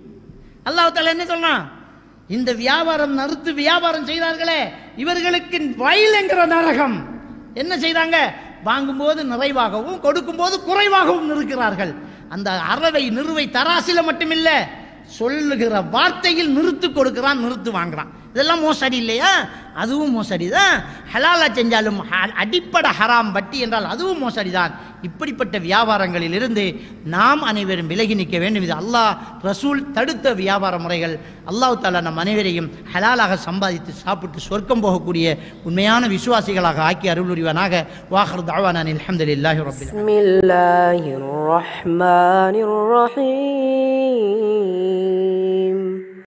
S2: அல்லாஹ் தாலா என்ன சொல்றான் இந்த வியாபாரம் நிறுத்து வியாபாரம் செய்தார்களே இவர்களுக்கு வயல் என்கிற நரகம் என்ன செய்தாங்க வாங்கும்போது நிறைவாகவும் கொடுக்கும்போது குறைவாகவும் இருக்கிறார்கள் அந்த அறவை நிறுவை தராசில மட்டுமில்ல சொல்லுகிற வார்த்தையில் நிறுத்து கொடுக்கிறான் நிறுத்து வாங்குறான் இதெல்லாம் மோசடி இல்லையா அதுவும் மோசடி தான் ஹலாலா செஞ்சாலும் ஹ- அடிப்படை ஹராம் வட்டி என்றால் அதுவும் மோசடி தான் இப்படிப்பட்ட வியாபாரங்களில் இருந்து நாம் அனைவரும் விலகி நிற்க வேண்டும் இது அல்லாஹ் ரசூல் தடுத்த வியாபார முறைகள் அல்லாஹ் தாலா நம் அனைவரையும் ஹலாலாக சம்பாதித்து சாப்பிட்டு சொர்க்கம் போகக்கூடிய உண்மையான விசுவாசிகளாக ஆக்கி அருள் புரிவானாக வாஹர் தாவானான் அல்ஹம்துலில்லாஹி ரப்பில்
S1: بسم الله الرحمن الرحيم